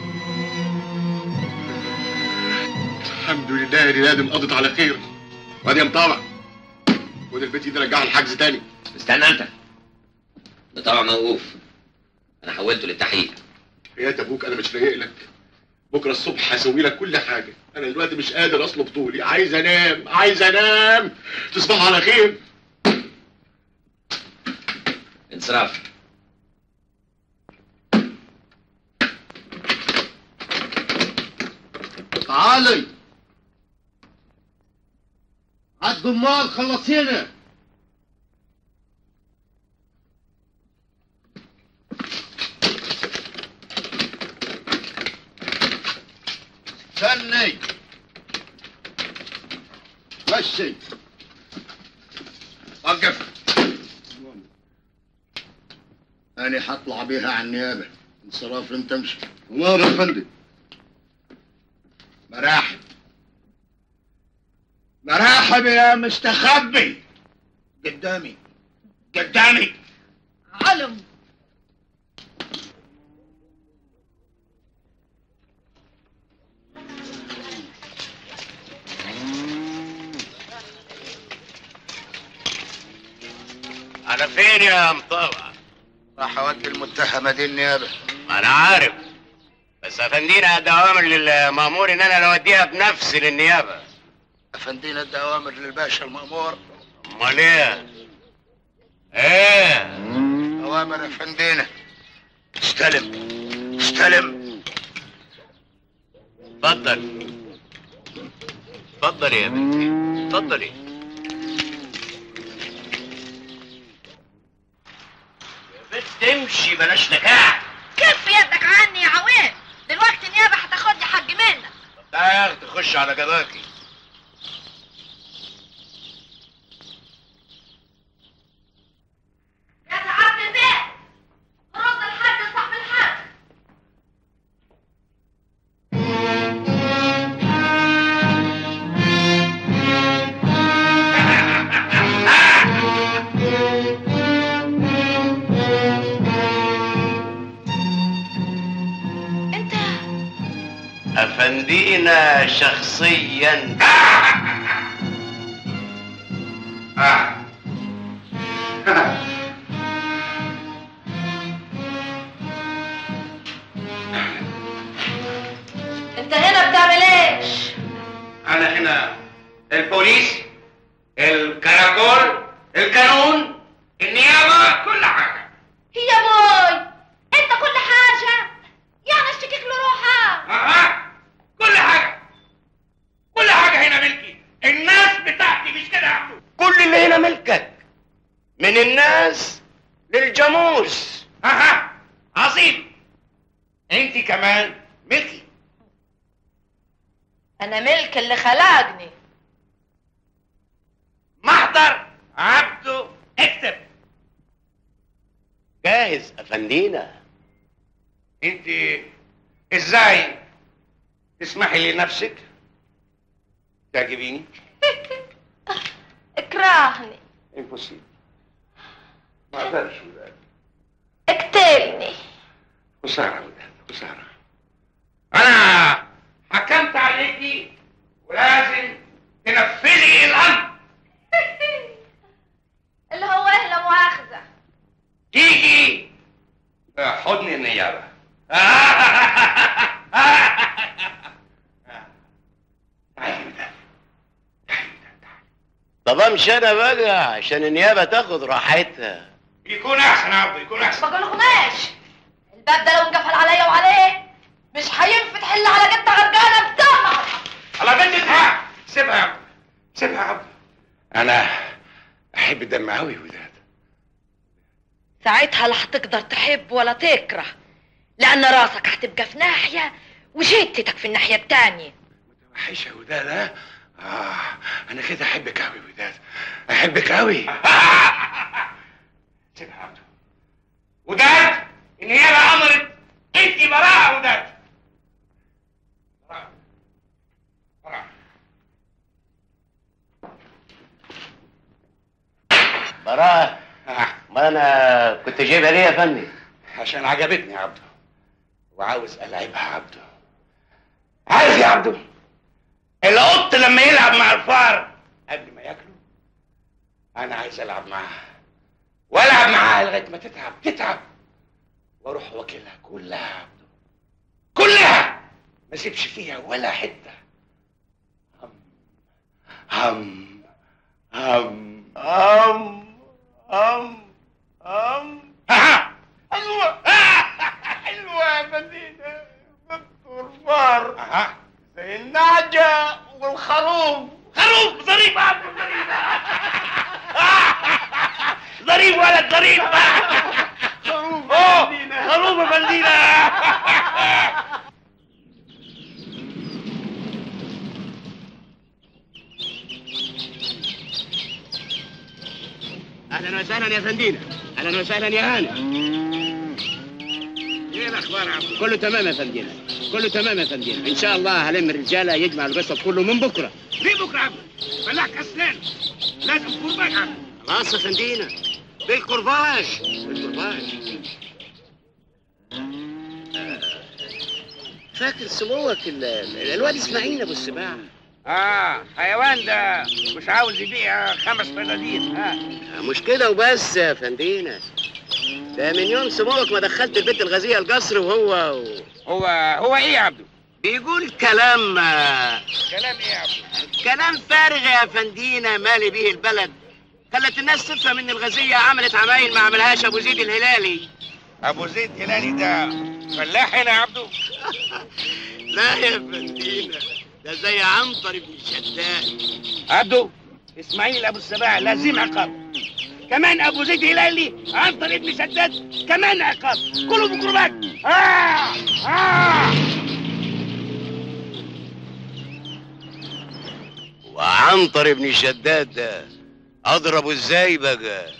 الحمد لله يا نادم قضت على خير وادي مطاوع خد البيت دي رجعها الحجز تاني استنى انت ده طبعا موقوف انا حولته للتحقيق يا ابوك انا مش رايق لك بكره الصبح هسوي لك كل حاجه انا دلوقتي مش قادر اصلب طولي عايز انام عايز انام تصبحوا على خير انصراف تعالي عد جمال خلصينا استني مشي وقف أنا هطلع بيها على النيابة انصراف لم تمشي نار يا فندم مراحب مراحب يا مستخبي قدامي قدامي علم على فين يا مطوع راح اودي المتهمه دي النيابه انا عارف بس افندينا ادى اوامر للمامور ان انا اوديها بنفسي للنيابه افندينا ادى اوامر للباشا المامور امال ايه ايه اوامر افندينا استلم استلم اتفضل اتفضلي يا بنتي اتفضلي يا بنت تمشي بلاش نكاح كف يدك عني يا عويل دلوقتي النيابه هتاخد لي حق منك تعالى يا اختي خش على جباكي يا سعاده البيت رد الحاج صاحب الحاج افندينا شخصيا آه. انت هنا بتعمل ايه؟ انا هنا البوليس الكراكول القانون النيابه كل حاجه يا بوي انت كل حاجة يعني اشتكيك لروحك اها كل حاجه كل حاجه هنا ملكي الناس بتاعتي مش كده يا عبدو كل اللي هنا ملكك من الناس للجاموس اها عظيم انت كمان ملكي انا ملك اللي خلقني محضر عبده اكتب جاهز افندينا انت ازاي تسمحي لنفسك تعجبيني اكرهني امبوسيبل ما اقدرش وداد اقتلني خساره وداد خساره انا حكمت عليكي ولازم تنفذي الامر اللي هو ايه لا مؤاخذة تيجي حضن النيابه طب امشي انا بقى عشان النيابه تاخد راحتها يكون احسن يا عبده يكون احسن بقول لكم ايش الباب ده لو انقفل عليا وعليه مش هينفتح الا على جدة غرقانة بدمها الله بنتها سيبها يا عبده سيبها يا عبده انا احب الدم قوي وداد ساعتها لا هتقدر تحب ولا تكره لان راسك هتبقى في ناحية وجدتك في الناحية التانية وحشه وداد ها اه انا كده احبك قوي وداد احبك قوي سيبها يا عبده وداد النيابه امرت انت براءه وداد براءة. براءة. براءة ما انا كنت جايبها ليه يا فندم عشان عجبتني يا عبده وعاوز العبها يا عبده عارف يا عبده القط لما يلعب مع الفار قبل ما ياكله انا عايز العب معاها والعب معاها لغايه ما تتعب تتعب واروح واكلها كلها يا عبده كلها ما اسيبش فيها ولا حته هم هم هم هم هم ها ايوه حلوه يا مدينه دكتور فار اها زي النعجه والخروف خروف ظريف يا عبده ظريف ظريف ولد ظريف خروف أوه، خروف يا فندينا اهلا وسهلا يا فندينا اهلا وسهلا يا هاني ايه الاخبار يا عبده كله تمام يا فندينا كله تمام يا فندينا ان شاء الله هلم الرجاله يجمع القصب كله من بكره في بكره يا عبده فلاح كسلان لازم تكون معك عبده خلاص يا فندينا بالكرباج بالكرباج آه، فاكر سموك ال- ال- الواد اسماعيل ابو السباع اه حيوان ده مش عاوز يبيع خمس فدادين ها مش كده وبس يا فندينا ده من يوم سموك ما دخلت البيت الغازية القصر وهو هو هو ايه يا عبده بيقول كلام آه، كلام ايه يا عبده كلام فارغ يا فندينا مالي بيه البلد خلت الناس تفهم ان الغازية عملت عمايل ما عملهاش ابو زيد الهلالي ابو زيد هلالي ده فلاح هنا يا عبده لا يا فندينا ده زي عنتر ابن شداد عبده اسماعيل ابو السباع لازم عقاب كمان ابو زيد هلالي عنتر ابن شداد كمان عقاب كله بكربات آه آه وعنتر ابن شداد ده اضربه ازاي بقى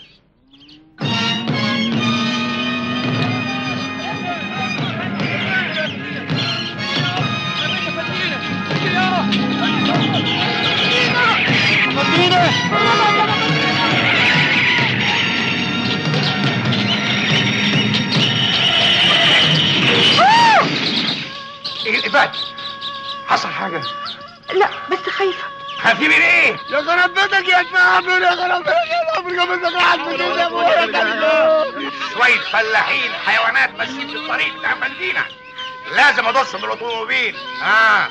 ايه الاباد حصل حاجه لا بس خايفة خايفين من ايه؟ يا خرب بيتك يا تعبان يا خرب بيتك يا عمري ما قاعد في يا ابويا شوية فلاحين حيوانات ماشيين في الطريق بتاع مدينة لازم ادوس من الاوتوموبيل ها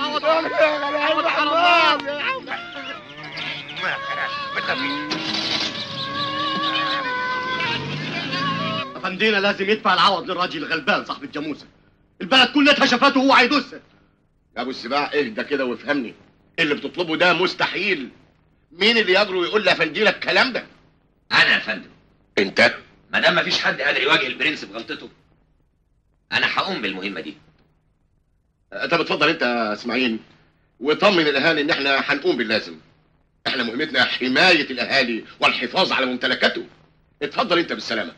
ما تخافيش افندينا لازم يدفع العوض للراجل الغلبان صاحب الجاموسه البلد كلها اتهشفته وهو هيدوسها يا ابو السباع اهدى كده وافهمني اللي بتطلبه ده مستحيل مين اللي يجرؤ يقول لافندينا الكلام ده انا يا فندم انت ما دام مفيش حد قادر يواجه البرنس بغلطته انا هقوم بالمهمه دي طب اتفضل انت يا اسماعيل وطمن الاهالي ان احنا هنقوم باللازم احنا مهمتنا حمايه الاهالي والحفاظ على ممتلكاتهم اتفضل انت بالسلامه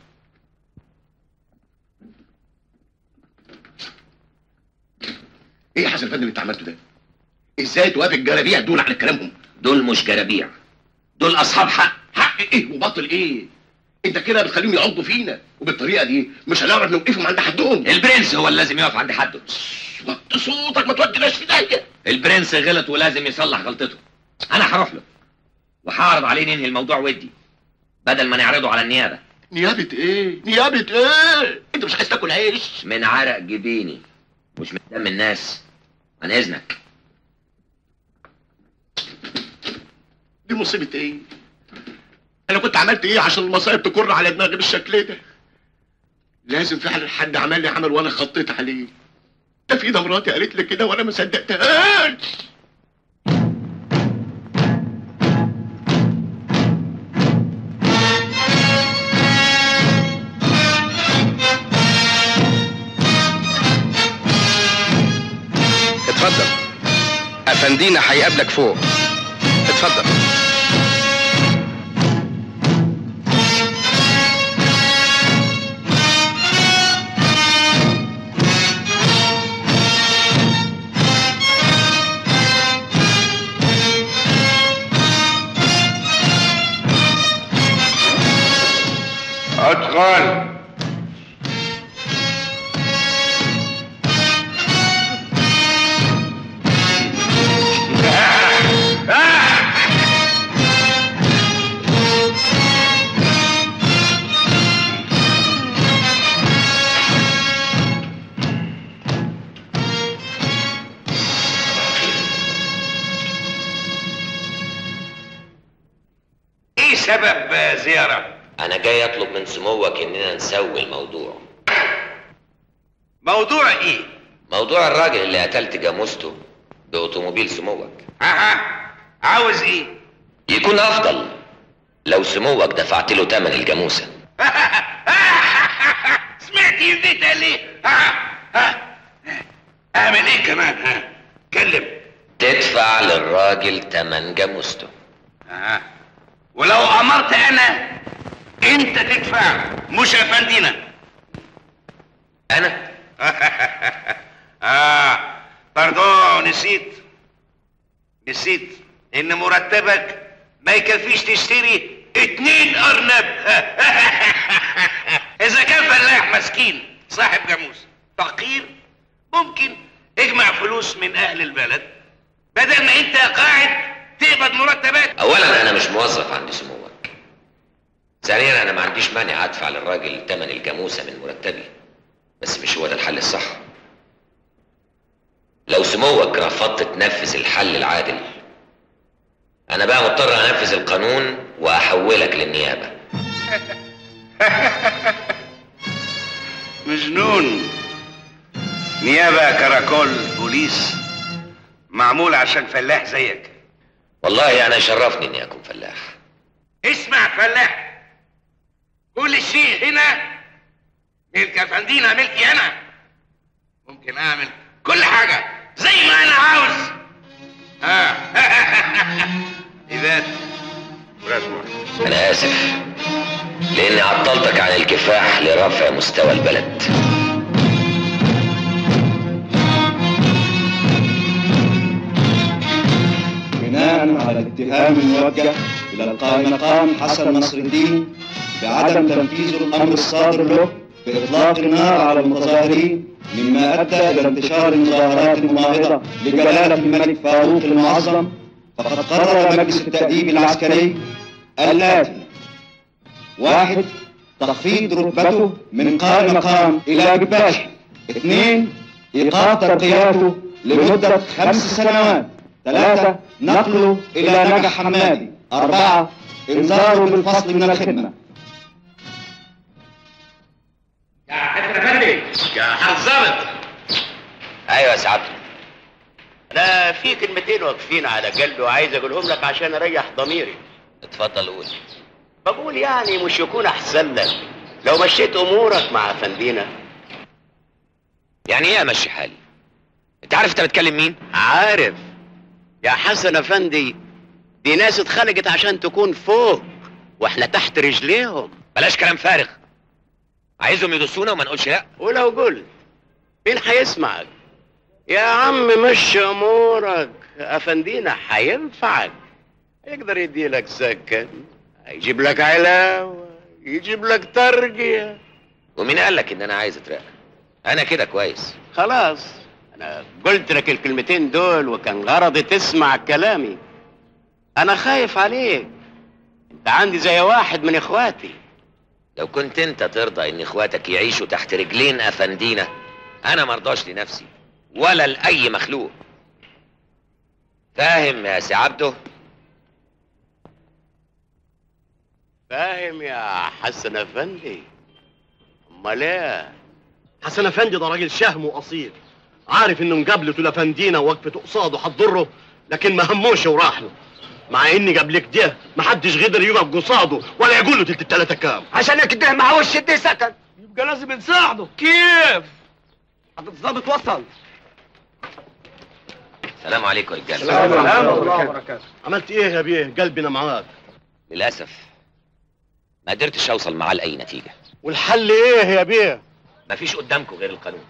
ايه يا حسن الفندم اللي انت عملته ده ازاي توافق الجرابيع دول على كلامهم دول مش جرابيع دول اصحاب حق حق ايه وباطل ايه انت كده بتخليهم يعضوا فينا وبالطريقه دي مش هنعرف نوقفهم عند حدهم البرنس هو اللي لازم يقف عند حده وطي صوتك ما توديناش في داهيه البرنس غلط ولازم يصلح غلطته انا هروح له وهعرض عليه ننهي الموضوع ودي بدل ما نعرضه على النيابه نيابه ايه نيابه ايه انت مش عايز تاكل عيش من عرق جبيني مش من دم الناس عن اذنك دي مصيبه ايه انا كنت عملت ايه عشان المصايب تكر على دماغي بالشكل ده لازم فعلا حد عمل لي عمل وانا خطيت عليه ده في ده مراتي قالت لي كده وانا ما صدقتهاش اتفضل افندينا هيقابلك فوق اتفضل ادخل ايه سبب زيارة؟ انا جاي اطلب من سموك اننا نسوي الموضوع موضوع ايه؟ موضوع الراجل اللي قتلت جاموسته باوتوموبيل سموك اها عاوز ايه؟ يكون افضل لو سموك دفعت له ثمن الجاموسه سمعت يزيتها ليه؟ ها ها اعمل ايه كمان ها؟ كلم تدفع للراجل ثمن جاموسته اه ولو امرت انا انت تدفع مش افندينا انا اه برضو نسيت نسيت ان مرتبك ما يكفيش تشتري اتنين ارنب اذا كان فلاح مسكين صاحب جاموس فقير ممكن اجمع فلوس من اهل البلد بدل ما انت قاعد تقبض مرتبات اولا انا مش موظف عند سموك ثانيا انا ما عنديش مانع ادفع للراجل ثمن الجاموسه من مرتبي بس مش هو ده الحل الصح لو سموك رفضت تنفذ الحل العادل انا بقى مضطر انفذ القانون واحولك للنيابه مجنون نيابة كراكول بوليس معمول عشان فلاح زيك والله انا يشرفني اني اكون فلاح اسمع فلاح كل شيء هنا ملك افندينا ملكي انا ممكن اعمل كل حاجة زي ما انا عاوز ها اذا ورسمك انا اسف لاني عطلتك عن الكفاح لرفع مستوى البلد بناء على الاتهام الموجه الى القائم مقام حسن نصر الدين بعدم تنفيذ الامر الصادر له باطلاق النار على المتظاهرين مما ادى الى انتشار المظاهرات المناهضه لجلاله الملك فاروق المعظم فقد قرر مجلس التأديب العسكري الآتي واحد تخفيض رتبته من قائم مقام إلى بباشا اثنين إيقاف ترقياته لمدة خمس سنوات ثلاثة نقله إلى نجا حمادي أربعة إنذاره بالفصل من الخدمة يا حسن افندي يا حظرت ايوه يا سعادة انا في كلمتين واقفين على قلبي وعايز اقولهم لك عشان اريح ضميري اتفضل قول بقول يعني مش يكون احسن لك لو مشيت امورك مع افندينا يعني ايه امشي حالي انت عارف انت بتكلم مين عارف يا حسن افندي دي ناس اتخلقت عشان تكون فوق واحنا تحت رجليهم بلاش كلام فارغ عايزهم يدوسونا وما نقولش لا ولو قلت مين هيسمعك يا عم مشي امورك افندينا هينفعك يقدر يديلك سكن يجيب لك علاوه يجيب لك ترقيه ومين قال لك ان انا عايز اترقى انا كده كويس خلاص انا قلت لك الكلمتين دول وكان غرضي تسمع كلامي انا خايف عليك انت عندي زي واحد من اخواتي لو كنت انت ترضى ان اخواتك يعيشوا تحت رجلين افندينا انا مرضاش لنفسي ولا لاي مخلوق فاهم يا سي عبده فاهم يا حسن افندي امال ايه حسن افندي ده راجل شهم واصيل عارف انه مقابلته لافندينا وقفته قصاده هتضره لكن ما هموش وراح له مع ان قبلك ده ما حدش قدر يقف قصاده ولا يقول له تلت التلاته كام عشان كده معهوش يدي سكن يبقى لازم نساعده كيف الضابط وصل السلام عليكم يا رجاله عملت ايه يا بيه قلبنا معاك للاسف ما قدرتش اوصل معاه لاي نتيجه والحل ايه يا بيه مفيش قدامكم غير القانون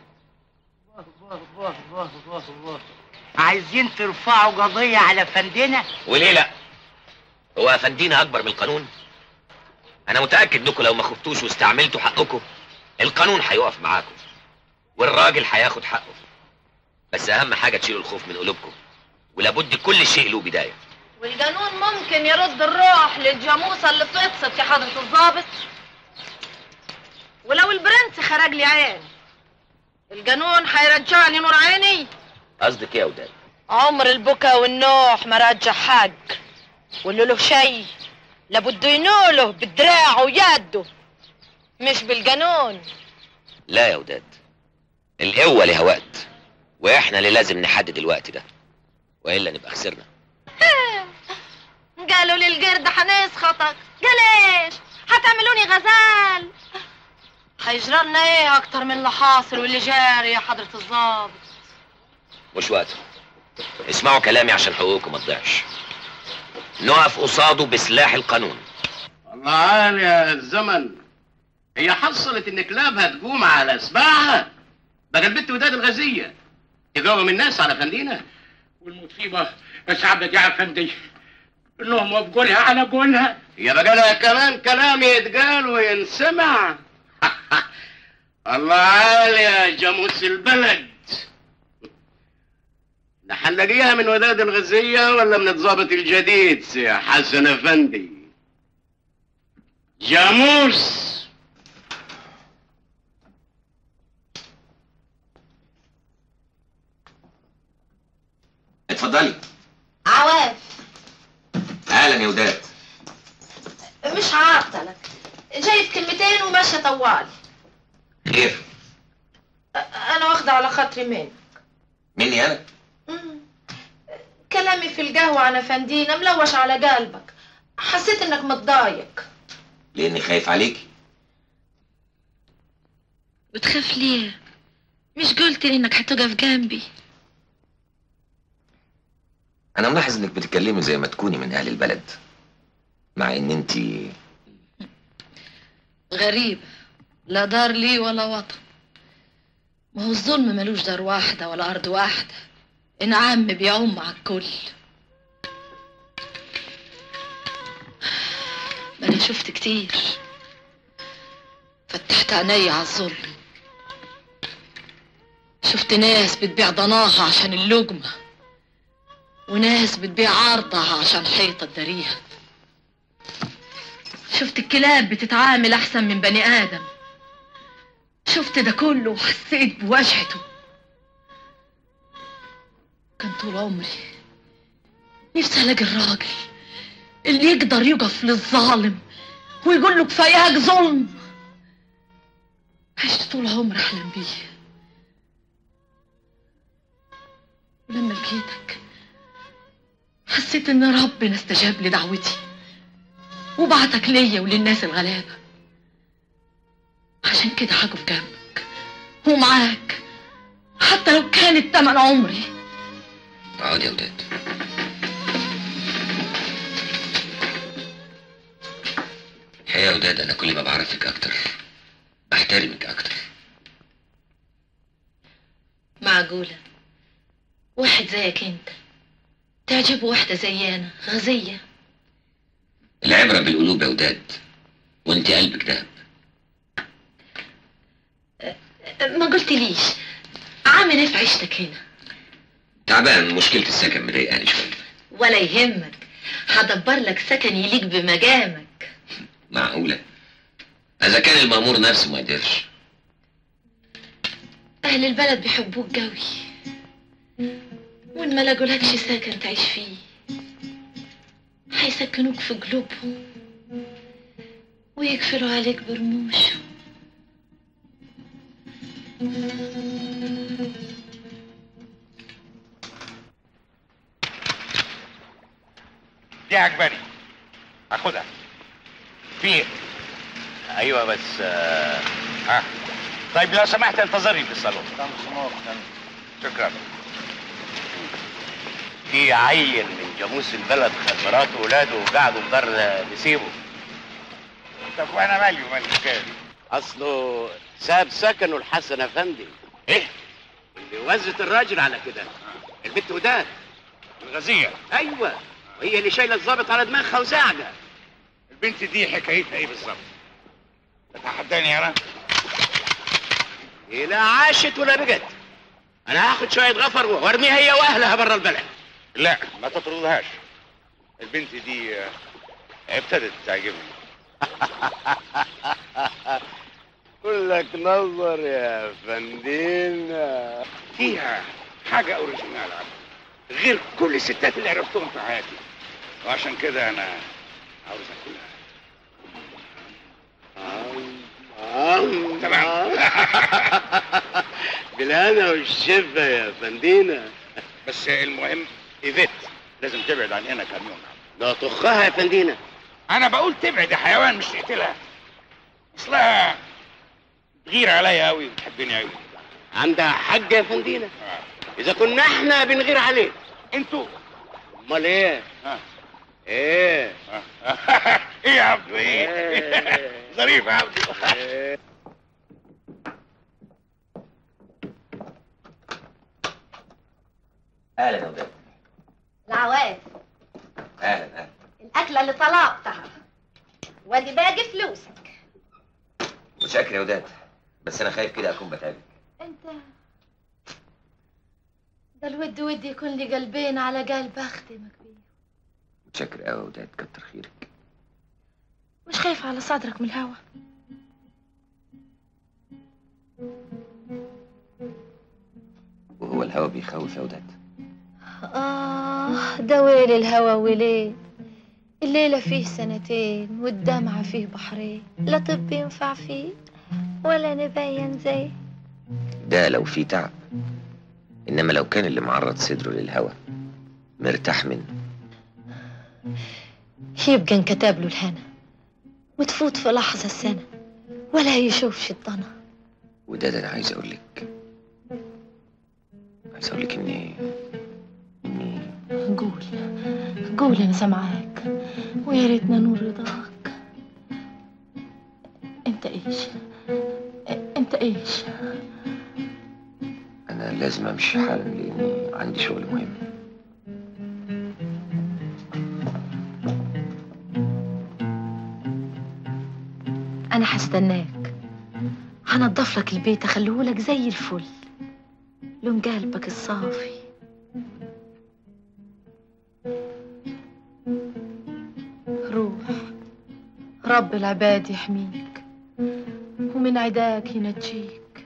عايزين ترفعوا قضية على فندنا وليه لا هو افندينا اكبر من القانون انا متاكد انكم لو ما خفتوش واستعملتوا حقكم القانون هيقف معاكم والراجل هياخد حقه بس اهم حاجه تشيلوا الخوف من قلوبكم ولابد كل شيء له بدايه والقانون ممكن يرد الروح للجاموسة اللي فطست يا حضرة الضابط ولو البرنس خرج لي عين القانون هيرجع لي نور عيني قصدك ايه يا وداد عمر البكا والنوح ما رجع حق واللي له شي لابد ينوله بدراعه ويده مش بالقانون لا يا وداد القوه لها وقت واحنا اللي لازم نحدد الوقت ده والا نبقى خسرنا قالوا لي القرد هنسخطك قال ايش هتعملوني غزال هيجرى لنا ايه اكتر من اللي حاصل واللي جاري يا حضرة الضابط مش وقته اسمعوا كلامي عشان حقوقكم ما تضيعش نقف قصاده بسلاح القانون الله عال يا الزمن هي حصلت ان كلابها تقوم على سباعها بقى البت وداد الغزية تقوم الناس على فندينا والمصيبة بس عبد يا افندي انهم وافقوا لها على قولها يا بقى لها كمان كلام يتقال وينسمع الله عال يا جاموس البلد ده هنلاقيها من وداد الغزية ولا من الضابط الجديد سي حسن افندي جاموس اتفضلي عواف اهلا يا وداد مش عاطلك جايب كلمتين وماشي طوالي خير انا واخدة على خاطري منك مني انا كلامي في القهوة عن افندينا ملوش على قلبك حسيت انك متضايق لاني خايف عليكي بتخاف ليه مش قلت لي انك هتقف جنبي انا ملاحظ انك بتتكلمي زي ما تكوني من اهل البلد مع ان انتي غريب لا دار لي ولا وطن ما هو الظلم ملوش دار واحدة ولا أرض واحدة إنعام بيعم على الكل ما أنا شفت كتير فتحت عيني على الظلم شفت ناس بتبيع ضناها عشان اللقمة وناس بتبيع عرضها عشان حيطة تداريها شفت الكلاب بتتعامل أحسن من بني آدم شفت ده كله وحسيت بوجهته كان طول عمري نفسي الاقي الراجل اللي يقدر يقف للظالم ويقول له كفاياك ظلم عشت طول عمري احلم بيه ولما لقيتك حسيت ان ربنا استجاب لدعوتي وبعتك ليا وللناس الغلابه عشان كده هقف جنبك ومعاك حتى لو كانت تمن عمري اقعد يا وداد الحقيقة يا وداد أنا كل ما بعرفك أكتر بحترمك أكتر معقولة واحد زيك انت تعجبه واحدة زي انا غزية العبرة بالقلوب يا وداد وأنت قلبك دهب ما قلتليش عامل ايه في عيشتك هنا تعبان مشكلة السكن مضايقاني شوية ولا يهمك هدبر لك سكن يليق بمقامك معقولة إذا كان المأمور نفسه ما يقدرش اهل البلد بيحبوك قوي وان ما لقولكش سكن تعيش فيه هيسكنوك في قلوبهم ويقفلوا عليك برموشهم دي عجباني هاخدها في ايوه بس آه، ها طيب لو سمحت انتظرني في الصالون شكرا في عيل من جاموس البلد خد مراته وولاده وقعدوا في دار نسيبه طب وانا مالي ومال الحكايه دي اصله ساب سكنه الحسن افندي ايه اللي وزت الراجل على كده البنت وداد الغزيه ايوه وهي اللي شايله الظابط على دماغها وزعجه البنت دي حكايتها ايه بالظبط تتحداني انا إيه لا عاشت ولا بقت انا هاخد شويه غفر وارميها هي واهلها بره البلد لا ما تطردهاش البنت دي آه، ابتدت تعجبني كلك نظر يا فندينا فيها حاجه اوريجينال غير كل الستات اللي عرفتهم في حياتي وعشان كده انا عاوز اكلها تمام بالهنا والشفا يا فندينا بس المهم ايفيت لازم تبعد عن هنا كام يوم ده طخها يا فندينا انا بقول تبعد يا حيوان مش تقتلها اصلها تغير عليا قوي وتحبني قوي عندها حق يا فندينا اذا كنا احنا بنغير عليه انتوا امال ايه ها. ايه ايه يا عبدو ايه ظريف يا عبدو أهلا يا وداد العواف أهلا أهلا الأكلة اللي طلبتها وادي باقي فلوسك متشكر يا وداد بس أنا خايف كده أكون بتعبك انت ده الود ودي يكون لي قلبين على قلب اخدمك بيه متشكر قوي يا وداد كتر خيرك مش خايف على صدرك من الهوا وهو الهوا بيخوف يا وداد آه ده ويل الهوى وليل الليلة فيه سنتين والدمعة فيه بحرين لا طب ينفع فيه ولا نبين زي ده لو في تعب إنما لو كان اللي معرض صدره للهوا مرتاح منه يبقى انكتب له الهنا وتفوت في لحظة السنة ولا يشوفش الضنا وداد أنا عايز أقول لك عايز أقول لك إني قول قول انا سامعاك ويا ريتنا نور رضاك انت ايش انت ايش أنا لازم أمشي حالا لأني عندي شغل مهم انا هستناك هنضف لك البيت اخليهولك زي الفل لون قلبك الصافي روح رب العباد يحميك ومن عداك ينجيك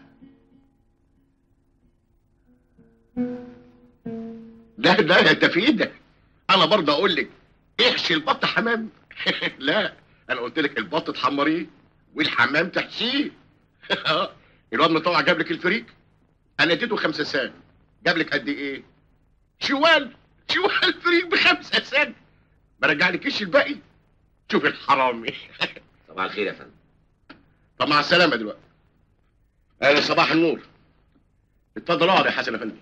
لا لا انت في ايدك انا برضه اقول لك احشي البط حمام لا انا قلت لك البط تحمريه والحمام تحشيه الواد مطوع جاب لك الفريك انا اديته خمسة سنت جاب لك قد ايه شوال شوال فريك بخمسة سنت برجع لك كيش الباقي شوف الحرامي صباح الخير يا فندم طب مع السلامه دلوقتي اهلا صباح النور اتفضل اقعد يا حسن افندي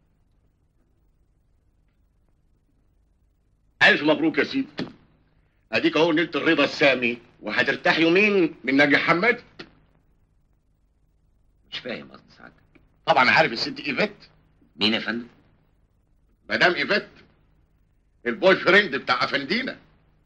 الف مبروك يا سيدي اديك اهو نلت الرضا السامي وهترتاح يومين من نجي حماد مش فاهم قصد سعادتك طبعا عارف الست ايفات مين يا فندم مدام ايفات البوي فريند بتاع افندينا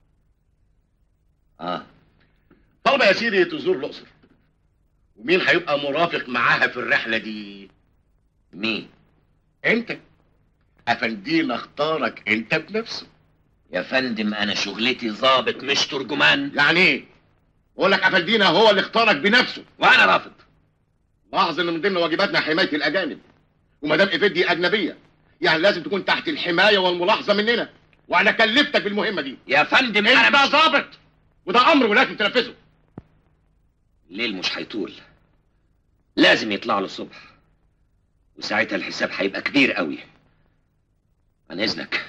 اه طالبه يا سيدي تزور الاقصر ومين هيبقى مرافق معاها في الرحله دي مين انت افندينا اختارك انت بنفسه يا فندم انا شغلتي ظابط مش ترجمان يعني ايه بقول لك افندينا هو اللي اختارك بنفسه وانا رافض لاحظ ان من ضمن واجباتنا حمايه الاجانب ومدام ايفيت دي اجنبيه يعني لازم تكون تحت الحمايه والملاحظه مننا وانا كلفتك بالمهمه دي يا فندم انت انا مش ظابط وده امر ولازم تنفذه الليل مش هيطول لازم يطلع له الصبح وساعتها الحساب هيبقى كبير قوي عن اذنك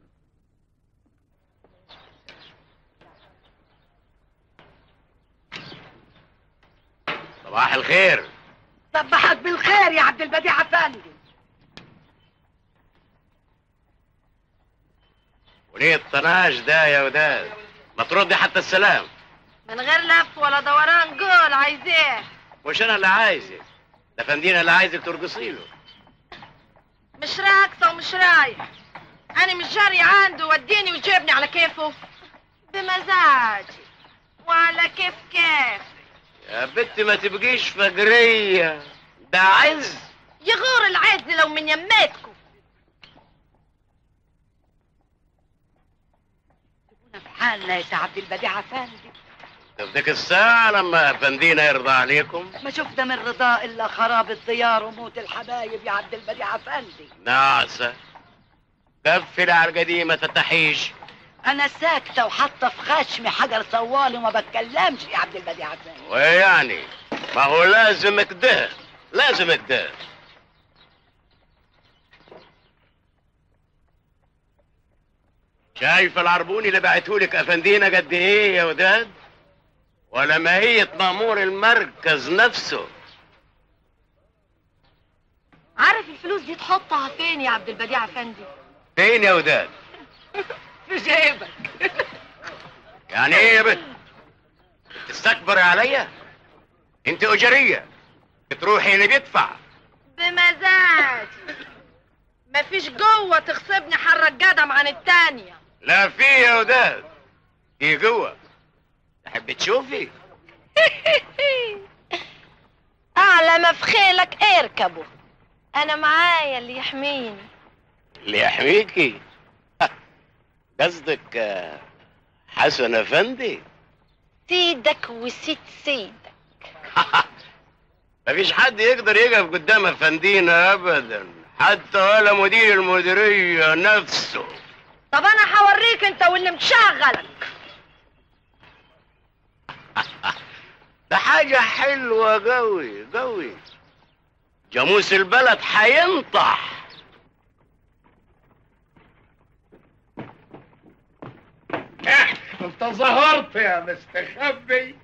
صباح الخير صبحك بالخير يا عبد البديع افندي وليه الطناش ده يا وداد ما تردي حتى السلام من غير لف ولا دوران قول عايزاه مش انا اللي عايزك ده فندينا اللي عايزك ترقصي له مش راكصة ومش رايح أنا مش جاري عنده وديني وجيبني على كيفه بمزاجي وعلى كيف كيف يا بنت ما تبقيش فقرية ده عز يغور العز لو من يميتكم في حالنا يا سي عبد البديع افندي تفديك الساعة لما فندينا يرضى عليكم ما شفنا من رضا الا خراب الديار وموت الحبايب يا عبد البديع افندي ناقصة قفل على القديمة تتحيش انا ساكته وحاطه في خشمي حجر صوالي وما بتكلمش يا عبد البديع افندي وايه يعني ما هو لازم كده لازم كده شايف العربوني اللي بعتهولك افندينا قد ايه يا وداد ولا ماهية مأمور المركز نفسه عارف الفلوس دي تحطها فين يا عبد البديع افندي فين يا وداد في جيبك يعني ايه يا بنت تستكبري عليا انت اجرية بتروحي اللي بيدفع بمزاجي مفيش جوه تغصبني حرك قدم عن التانية لا في يا وداد في جوه تحب تشوفي أعلى ما في خيلك اركبه أنا معايا اللي يحميني اللي يحميكي قصدك آه، حسن افندي سيدك وسيد سيدك مفيش حد يقدر يقف قدام افندينا ابدا حتى ولا مدير المديريه نفسه طب أنا هوريك أنت واللي مشغلك ده حاجه حلوه قوي قوي جاموس البلد حينطح انت ظهرت يا مستخبي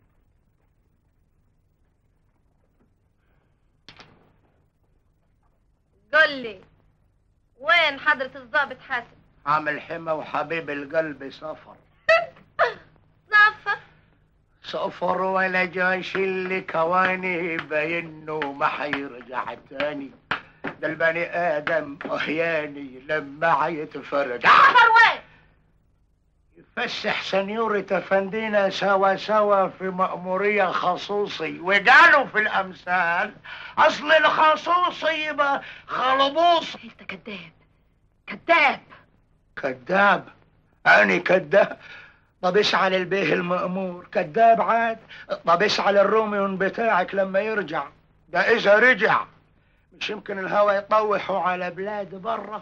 قول لي وين حضرة الضابط حسن عامل حمى وحبيب القلب سفر صفر سفر ولا جاش اللي كواني بينه ما حيرجع تاني ده البني ادم احياني لما هيتفرج صفر وين يفسح سنيورة افندينا سوا سوا في مأمورية خصوصي وقالوا في الامثال اصل الخصوصي يبقى خلبوص انت كذاب كذاب كذاب أنا كذاب طب اشعل البيه المأمور كذاب عاد طب اشعل الروميون بتاعك لما يرجع ده اذا رجع مش يمكن الهوا يطوحوا على بلاد برا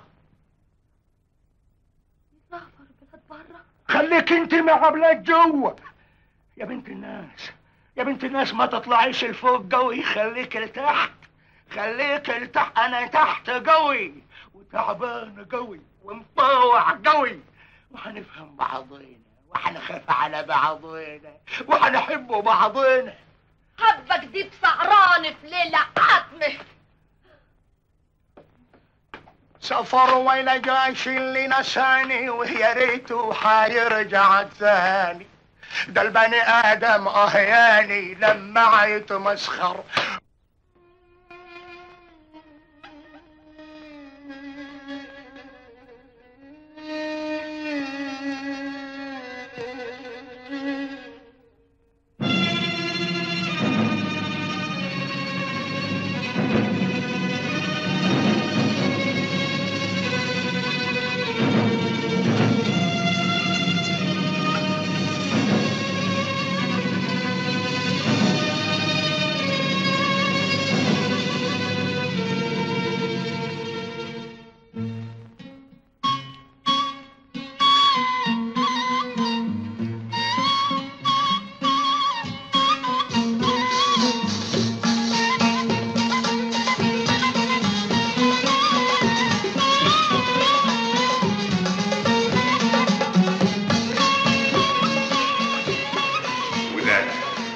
خليك انت مع بلاد جوه يا بنت الناس يا بنت الناس ما تطلعيش لفوق قوي خليك لتحت خليك لتحت انا تحت قوي وتعبان قوي ومطوع قوي وهنفهم بعضينا وهنخاف على بعضينا وهنحب بعضينا حبك دي بسعران في ليلة عتمة سفر وين جايش اللي نساني ويا ريته حيرجع ثاني ده البني ادم اهياني لما يتمسخر ولاد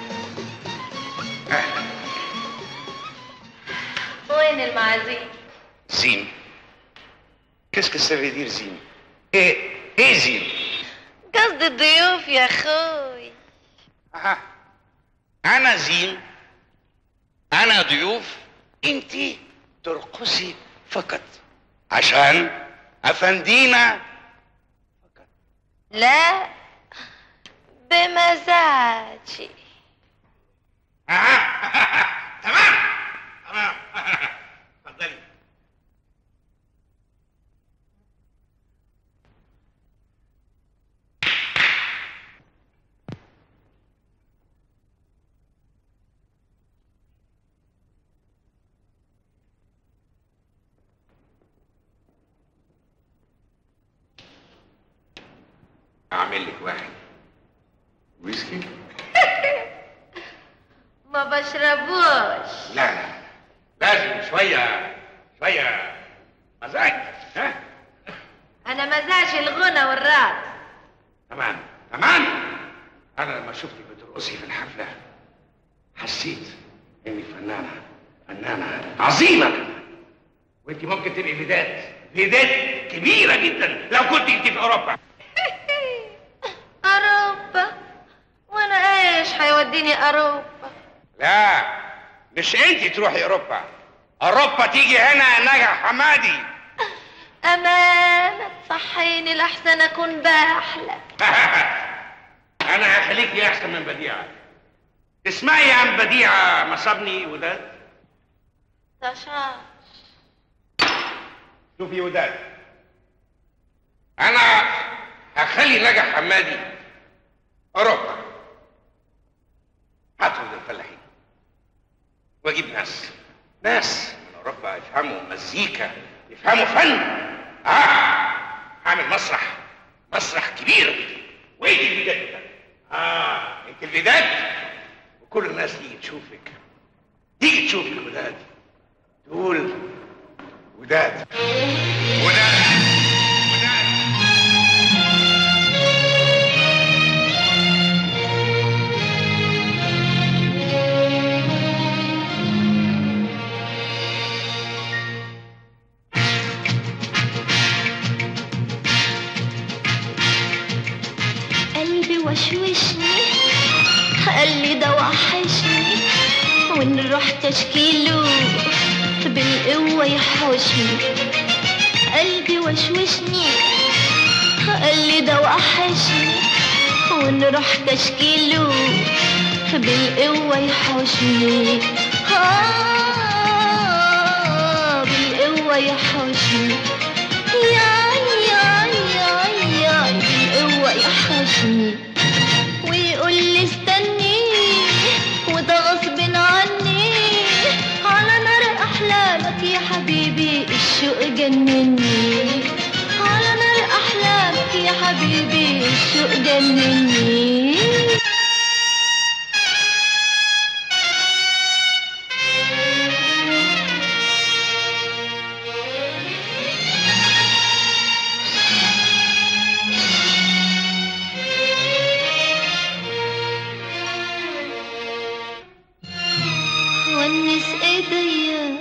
وين المعازيم زين كيسك سافيدير زين ايه ايه زين قصد الضيوف يا اخوي أها. انا زين انا ضيوف انتي ترقصي فقط عشان افندينا لا بمزاجي تمام اتفضلي اعمل لك واحد ويسكي ما بشربوش لا لا لازم شويه شويه مزاج ها انا مزاجي الغنى والرقص تمام تمام انا لما شفتك بترقصي في الحفله حسيت انك فنانه فنانه عظيمه كمان وانت ممكن تبقي فيدات فيدات كبيره جدا لو كنت انت في اوروبا اوروبا وانا ايش حيوديني اوروبا لا مش انت تروحي اوروبا اوروبا تيجي هنا نجا حمادي امانة تصحيني لحسن اكون بحلم انا هخليكي احسن من بديعه اسمعي عن بديعه مصابني وداد تشاش شوفي وداد انا هخلي نجا حمادي اوروبا هطرد الفلاحين واجيب ناس ناس من اوروبا يفهموا مزيكا يفهموا فن اه هعمل مسرح مسرح كبير ويجي الفيدات بتاعتك. اه انت الفيدات وكل الناس تيجي تشوفك تيجي تشوفك وداد تقول وداد وداد قلبي وشوشني قال لي ده وحشني ونروح تشكيله بالقوة يحوشني قلبي وشوشني قال لي ده وحشني ونروح تشكيله بالقوة يحوشني آه بالقوة يحوشني يا يا يا يا بالقوة يحوشني جنني ونس ايديا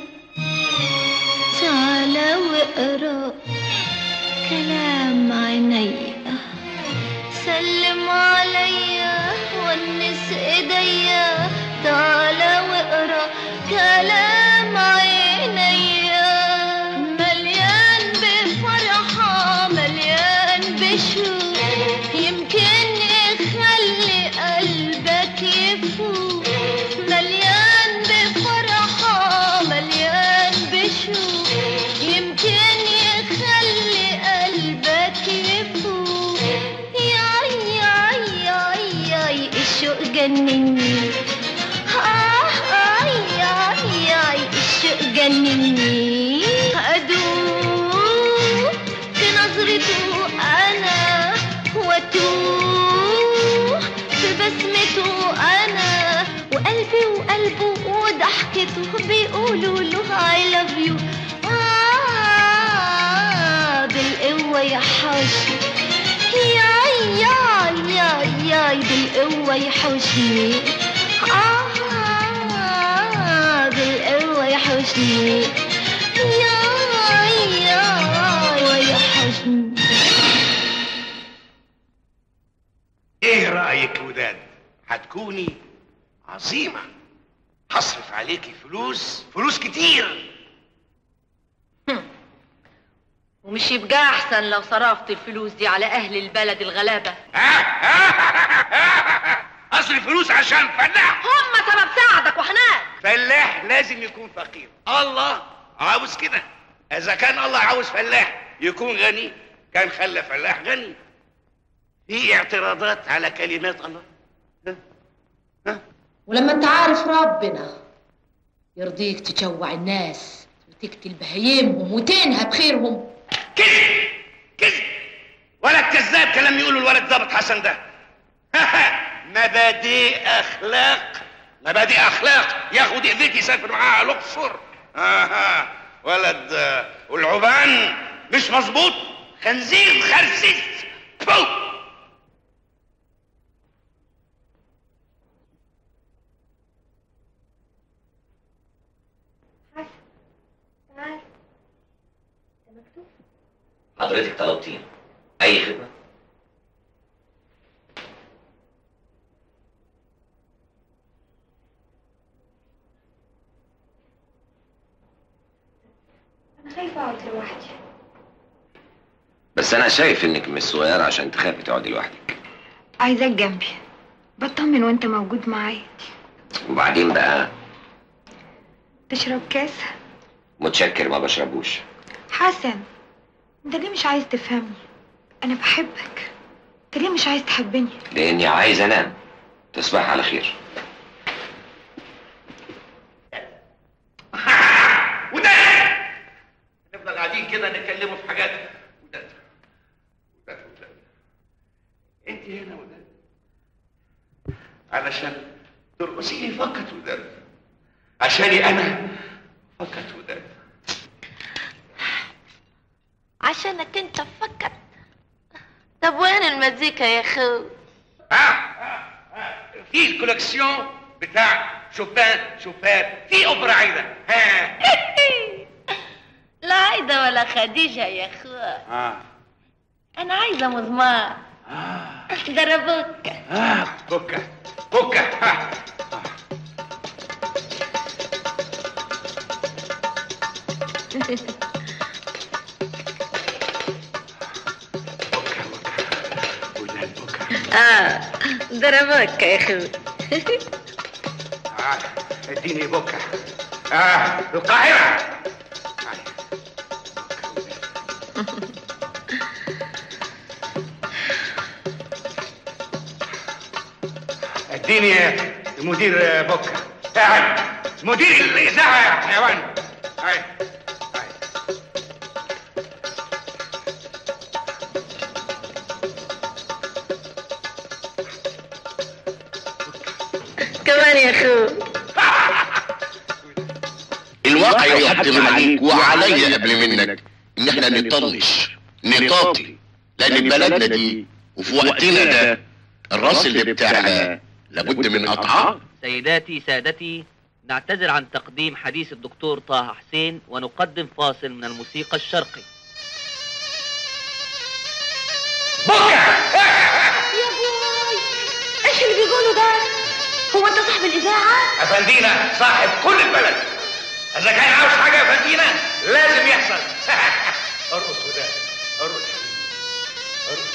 تعالى واقرا كلام عينيا سلم عليا ونس ايديا تعالى واقرا كلام عينيا مليان بفرحة مليان بشوق يمكن يخلي قلبك يفوق مليان بفرحة مليان بشوق يمكن يخلي قلبك يفوق ياي ياي ياي ياي الشوق جنني آه آي ياي ياي الشوق جنني أدوب في نظرته أنا وأتوه في بسمته أنا وقلبي وقلبه وضحكته بيقولوا له I love you آه بالقوة يا حوشي ياي ياي ياي ياي بالقوة يحوشني آه بالقوة يحوشني ياي ياي ويحوشني ايه رأيك وداد هتكوني عظيمة هصرف عليكي فلوس فلوس كتير ومش يبقى احسن لو صرفت الفلوس دي على اهل البلد الغلابه اصرف فلوس عشان فلاح هم سبب ساعدك وحنان فلاح لازم يكون فقير الله عاوز كده اذا كان الله عاوز فلاح يكون غني كان خلى فلاح غني في اعتراضات على كلمات الله ولما انت عارف ربنا يرضيك تجوع الناس وتقتل بهايمهم وتنهب خيرهم ولا الكذاب كلام يقوله الولد ضابط حسن ده مبادئ اخلاق مبادئ اخلاق ياخد ايديك يسافر معاها الاقصر اها ولد آه، والعبان مش مظبوط خنزير خرسيس فو حضرتك طلبتين اي خدمه أنا خايفة أقعد لوحدي بس انا شايف انك مش صغيره عشان تخافي تقعدي لوحدك عايزاك جنبي بطمن وأنت موجود معايا وبعدين بقى تشرب كاس متشكر ما بشربوش حسن أنت ليه مش عايز تفهمني أنا بحبك أنت ليه مش عايز تحبني لاني عايز انام تصبح على خير نفضل قاعدين كده نتكلموا في حاجات وداد وداد وداد انت هنا وداد علشان ترقصيني فقط وداد عشاني انا فقط وداد عشانك انت فقط طب وين المزيكا يا خو في الكولكسيون بتاع شوبان شوبان في اوبرا عايده ها لا عايدة ولا خديجة يا خو اه انا عايزة مزمار ضربوك اه بكا بكا ها. اه ضربوك يا خو آه. اديني بكا اه القاهره اديني مدير بكا قاعد مدير الاذاعه يا حيوان هاي كمان يا اخو الواقع يحتم عليك وعليا قبل منك ان احنا نطنش نطاطي لان بلدنا دي وفي وقتنا ده الراس اللي بتاعنا لابد من قطعها سيداتي سادتي نعتذر عن تقديم حديث الدكتور طه حسين ونقدم فاصل من الموسيقى الشرقي يا بوي ايش اللي بيقولوا ده هو انت صاحب الاذاعه افندينا صاحب كل البلد اذا كان عاوز حاجه يا افندينا لازم يحصل ارقص وده ارقص ارقص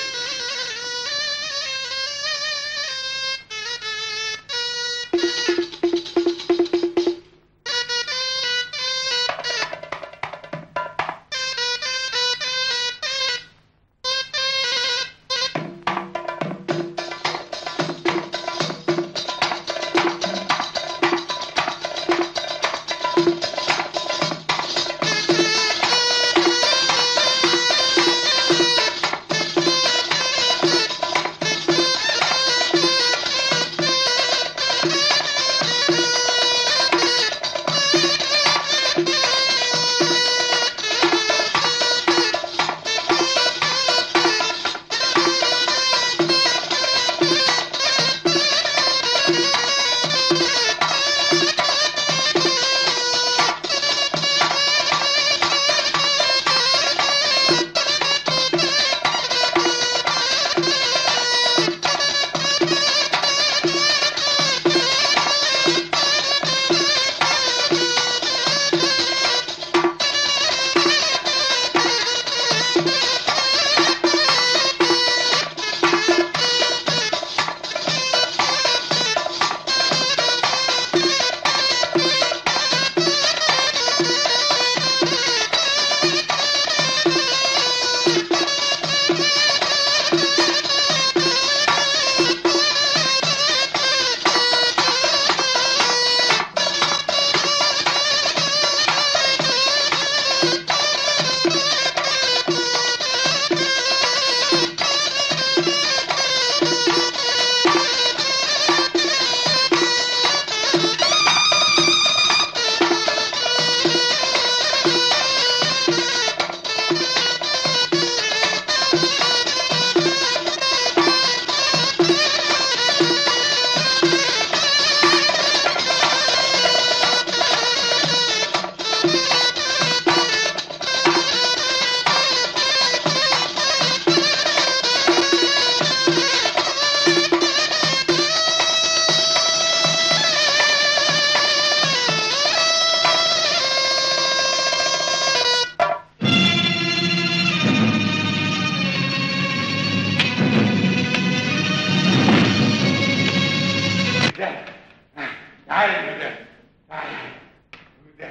تعالي وده تعالي وده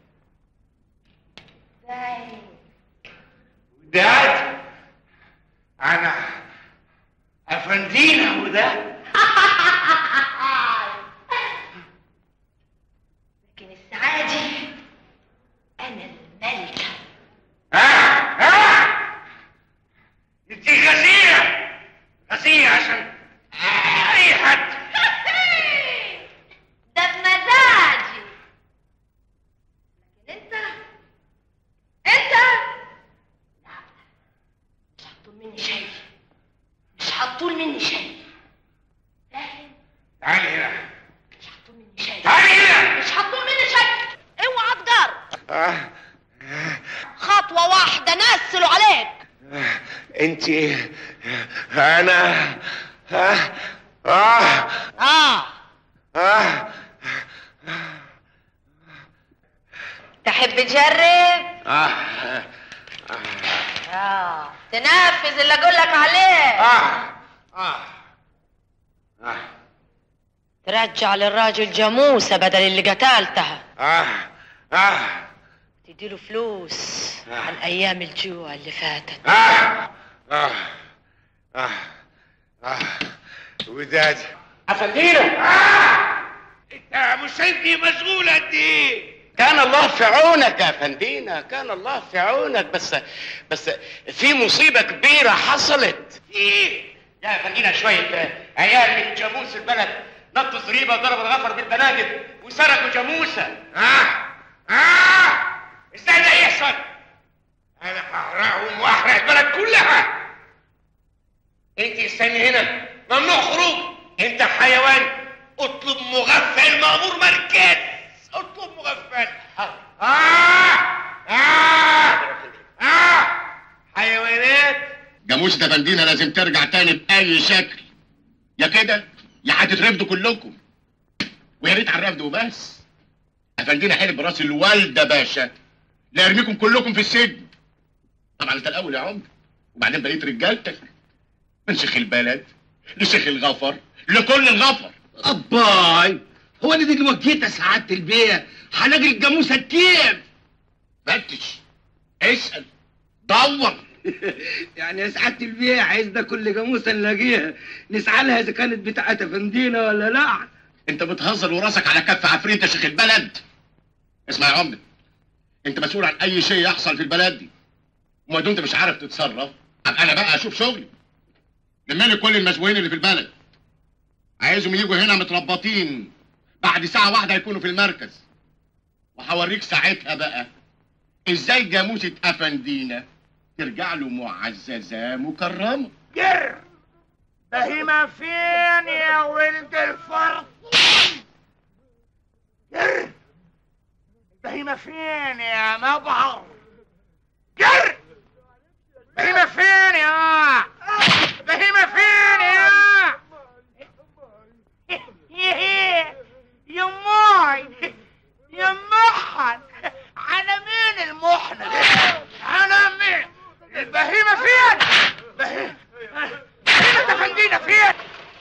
وداد انا افندينا وده لكن السعادة أنا الملكة انت غزيرة غزيرة عشان اي حد ده بمزاجي لكن انت انت هتطول مني شيء مش هتطول مني شيء تعالي هنا تعالي هنا مش هتطول مني شيء اوعى تجر آه. خطوة واحدة نسلوا عليك انت انا اه اه آه اه تحب تجرب؟ اه آه تنفذ اللي أقول لك عليه اه اه اه ترجع للراجل جاموسة بدل اللي قتلتها اه اه تديله فلوس عن أيام الجوع اللي فاتت اه اه اه اه وداد افندينا انت مش شايفني مشغول قد ايه كان الله في عونك يا فندينا كان الله في عونك بس بس في مصيبة كبيرة حصلت ايه يا فندينا شوية عيال من جاموس البلد نطوا زريبه وضربوا الغفر بالبناجد وسرقوا جاموسه اه اه ازاي ده يحصل؟ انا هحرقهم واحرق البلد كلها انت استني هنا ممنوع خروج انت حيوان اطلب مغفل مأمور مركز اطلب مغفل اه اه اه حيوانات جاموسة افندينا لازم ترجع تاني بأي شكل يا كده يا هتترفدوا كلكم ويا ريت على الرفد وبس افندينا حلف براس الوالدة باشا لا يرميكم كلكم في السجن طبعا انت الاول يا عمر وبعدين بقيت رجالتك من شيخ البلد لشيخ الغفر لكل الغفر أباي هو انا دي اللي وجيت سعادة البيع هنجري الجاموسة كيف فتش اسأل دور يعني يا سعادة البيع عايزنا كل جاموسة نلاقيها نسعى لها إذا كانت بتاعت أفندينا ولا لا انت بتهزر وراسك على كف عفريت يا شيخ البلد اسمع يا عمده انت مسؤول عن اي شيء يحصل في البلد دي وما دمت مش عارف تتصرف ابقى انا بقى اشوف شغلي لمالي كل المشبوهين اللي في البلد عايزهم يجوا هنا متربطين بعد ساعة واحدة هيكونوا في المركز وهوريك ساعتها بقى ازاي جاموسة افندينا ترجع له معززة مكرمة جر بهيمة فين يا ولد الفرق جر بهيمة فين يا مبعر جر بهيمة فين يا بهيمة فين يا يا ماي يا محن على مين المحن على مين البهيمة فين بهيمة بهيمة تفندينا فين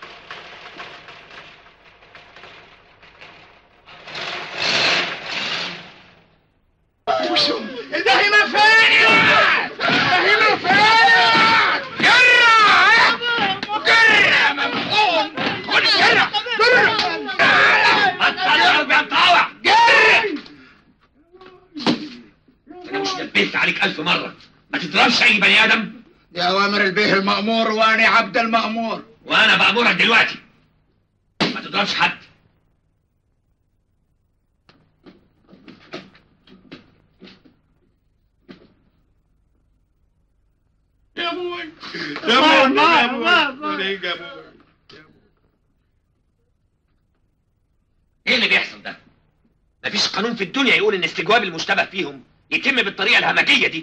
البهيمة فين يا البهيمة فين يا جرة جرة يا ممحون خد جرة جرة بطل بيطاوع جرة انا مش نبهت عليك ألف مرة ما تضربش أي بني آدم دي أوامر البيه المأمور وأنا عبد المأمور وأنا بأمرك دلوقتي ما تضربش حد يا ابوي يا ابوي يا ابوي يا ابوي ايه اللي بيحصل ده؟ مفيش قانون في الدنيا يقول ان استجواب المشتبه فيهم يتم بالطريقه الهمجيه دي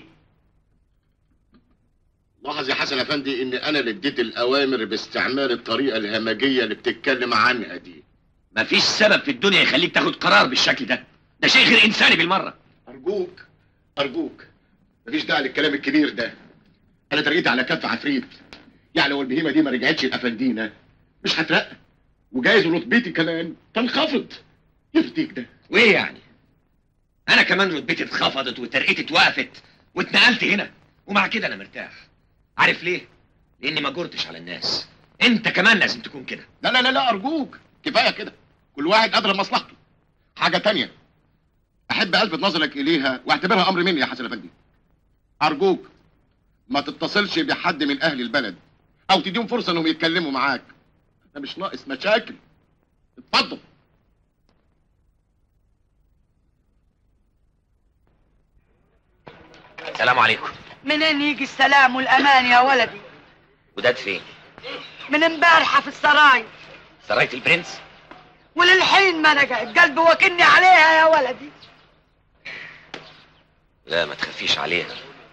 لاحظ يا حسن افندي ان انا اللي اديت الاوامر باستعمال الطريقه الهمجيه اللي بتتكلم عنها دي مفيش سبب في الدنيا يخليك تاخد قرار بالشكل ده ده شيء غير انساني بالمره ارجوك ارجوك مفيش داعي للكلام الكبير ده انا ترقيت على كف عفريت يعني لو البهيمه دي ما رجعتش لافندينا مش هترقى وجايز رتبتي كمان تنخفض يرضيك ده وايه يعني انا كمان رتبتي اتخفضت وترقيتي اتوقفت واتنقلت هنا ومع كده انا مرتاح عارف ليه لاني ما جرتش على الناس انت كمان لازم تكون كده لا لا لا لا ارجوك كفايه كده كل واحد ادرى بمصلحته حاجه تانية احب الفت نظرك اليها واعتبرها امر مني يا حسن افندي ارجوك ما تتصلش بحد من اهل البلد او تديهم فرصه انهم يتكلموا معاك انت مش ناقص مشاكل اتفضل السلام عليكم منين يجي السلام والامان يا ولدي وداد فين من امبارحه في السراي سرايه البرنس وللحين ما رجعت قلبي وكني عليها يا ولدي لا ما تخافيش عليها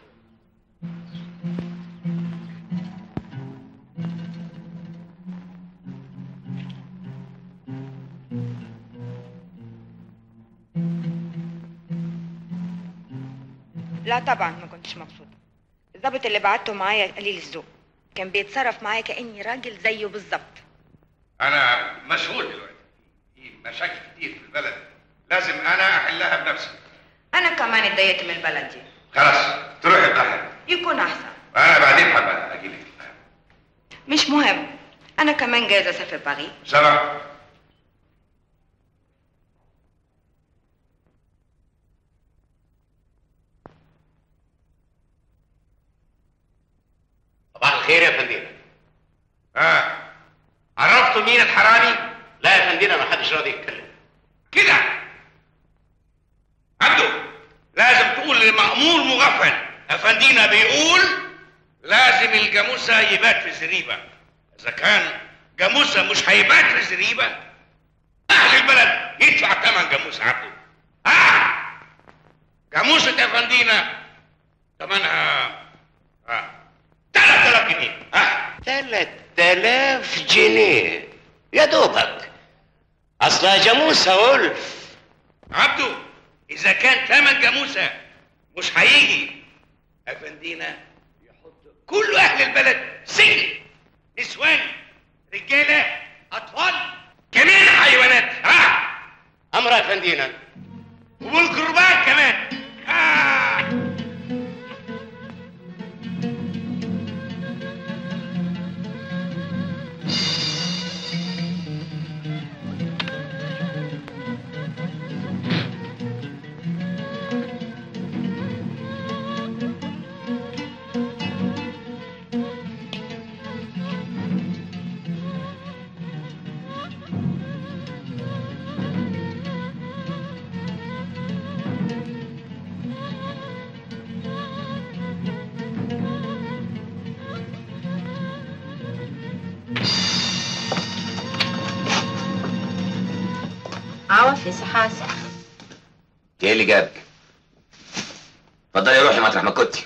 لا طبعا ما كنتش مبسوطة الضابط اللي بعته معايا قليل الذوق كان بيتصرف معايا كأني راجل زيه بالظبط انا مشغول دلوقتي في مشاكل كتير في البلد لازم انا احلها بنفسي أنا كمان اتضايقت من البلد دي خلاص تروح القاهره يكون أحسن انا بعدين هبقى اجي لك مش مهم أنا كمان جايزة أسافر باريس سلام صباح الخير يا فندم ها عرفتوا مين الحرامي لا يا فندينا ما حدش راضي يتكلم كده عبده لازم تقول للمأمور مغفل افندينا بيقول لازم الجاموسة يبات في زريبة اذا كان جاموسة مش هيبات في زريبة اهل البلد يدفع ثمن جاموسة عبده اه جاموسة افندينا ثمنها اه 3000 جنيه اه 3000 جنيه يا دوبك اصلها جاموسة ولف عبده اذا كان ثمن جاموسة مش هيجي افندينا يحط كل اهل البلد سجن نسوان رجاله اطفال كمان حيوانات ها امر يا فندينا والقربان كمان آه. عوف يا سي حاسن ايه اللي جابك؟ اتفضلي روحي مطرح ما كنتي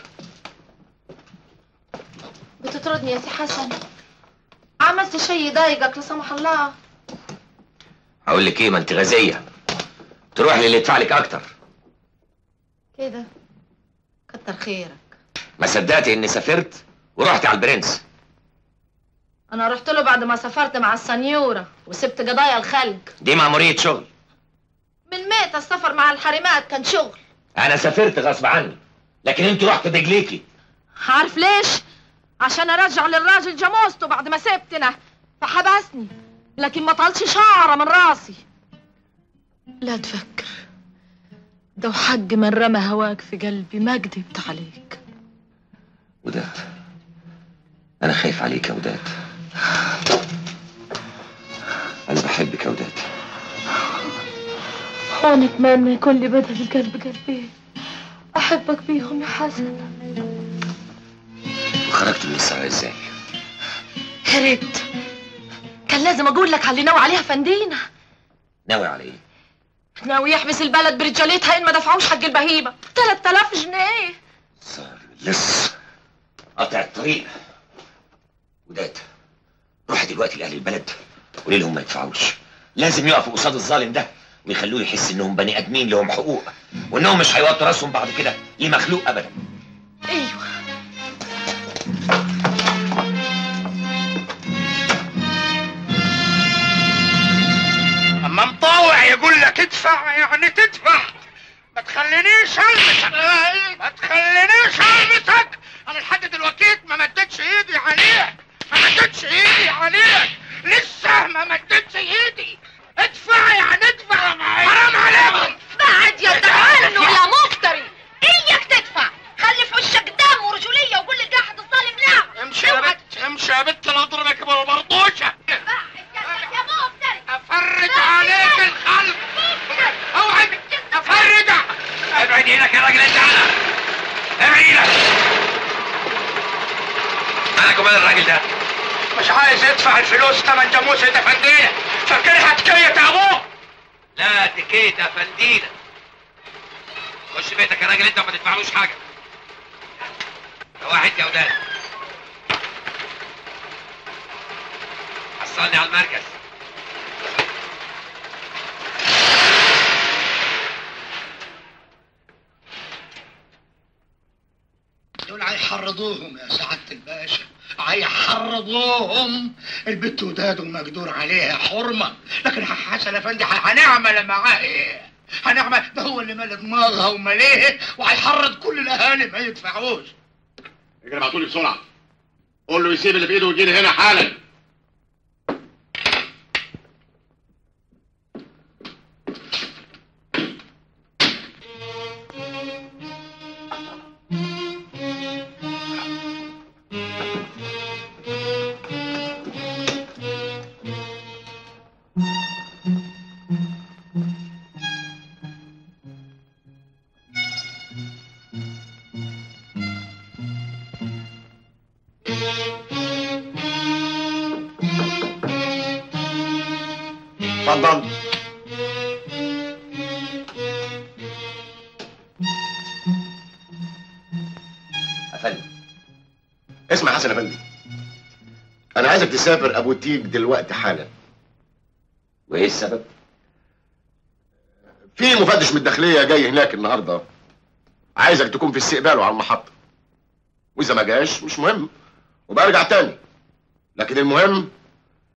بتطردني يا سي حسن عملت شيء يضايقك لا سمح الله هقول لك ايه ما انت غازيه تروح للي يدفع لك اكتر كده كتر خيرك ما صدقتي اني سافرت ورحت على البرنس انا رحت له بعد ما سافرت مع السنيوره وسبت قضايا الخلق دي مأمورية شغل من ميت السفر مع الحريمات كان شغل انا سافرت غصب عني لكن انت رحت برجليكي عارف ليش عشان ارجع للراجل جاموسته بعد ما سبتنا فحبسني لكن ما طالش شعره من راسي لا تفكر ده حق من رمى هواك في قلبي ما كدبت عليك وداد انا خايف عليك يا وداد انا بحبك يا وداد وانا اتمنى يكون لي بدل القلب قلبين احبك بيهم يا حسن وخرجت من السرايا ازاي يا ريت كان لازم اقول لك على اللي ناوي عليها فندينا ناوي على ايه ناوي يحبس البلد برجالتها ان ما دفعوش حق البهيمه 3000 جنيه لص قطع الطريق وداد روحي دلوقتي لاهل البلد قولي لهم ما يدفعوش لازم يقفوا قصاد الظالم ده ويخلوه يحس انهم بني ادمين لهم حقوق وانهم مش هيوطوا راسهم بعد كده لمخلوق ابدا ايوه اما مطاوع يقول لك ادفع يعني تدفع ما تخلينيش المسك ما تخلينيش المسك انا لحد دلوقتي ما مدتش ايدي عليك ما مدتش ايدي عليك لسه ما مدتش ايدي ادفع يعني ادفع حرام عليكم بعد يا عنه يا مفتري اياك تدفع خلي في وشك دم ورجوليه وقول للقاحد الظالم لا امشي يا بت امشي يا بت لا اضربك بالبرطوشه يا مفتري افرج عليك الخلق اوعد افرج ابعد ايدك يا راجل انت عنها ابعد ايدك مالك ومال الراجل ده مش عايز يدفع الفلوس تمن جاموسة افندية فاكرها تكية ابوه لا تكيت يا فندينا خش بيتك يا راجل انت وما تدفعلوش حاجه يا واحد يا وداد حصلني على المركز دول هيحرضوهم يا سعادة الباشا هيحرضوهم البت وداد ومقدور عليها حرمة لكن حسن افندي ح- هنعمل معاه ايه هنعمل ده هو اللي مال دماغها وماليه وهيحرض كل الاهالي ما يدفعوش اجري ابعتولي بسرعه قول له يسيب اللي في ايده ويجي لي هنا حالا اتفضل افندم اسمع يا حسن افندي انا عايزك تسافر ابو تيج دلوقتي حالا وايه السبب في مفتش من الداخليه جاي هناك النهارده عايزك تكون في استقباله على المحطه واذا ما جاش مش مهم وبقى ارجع تاني لكن المهم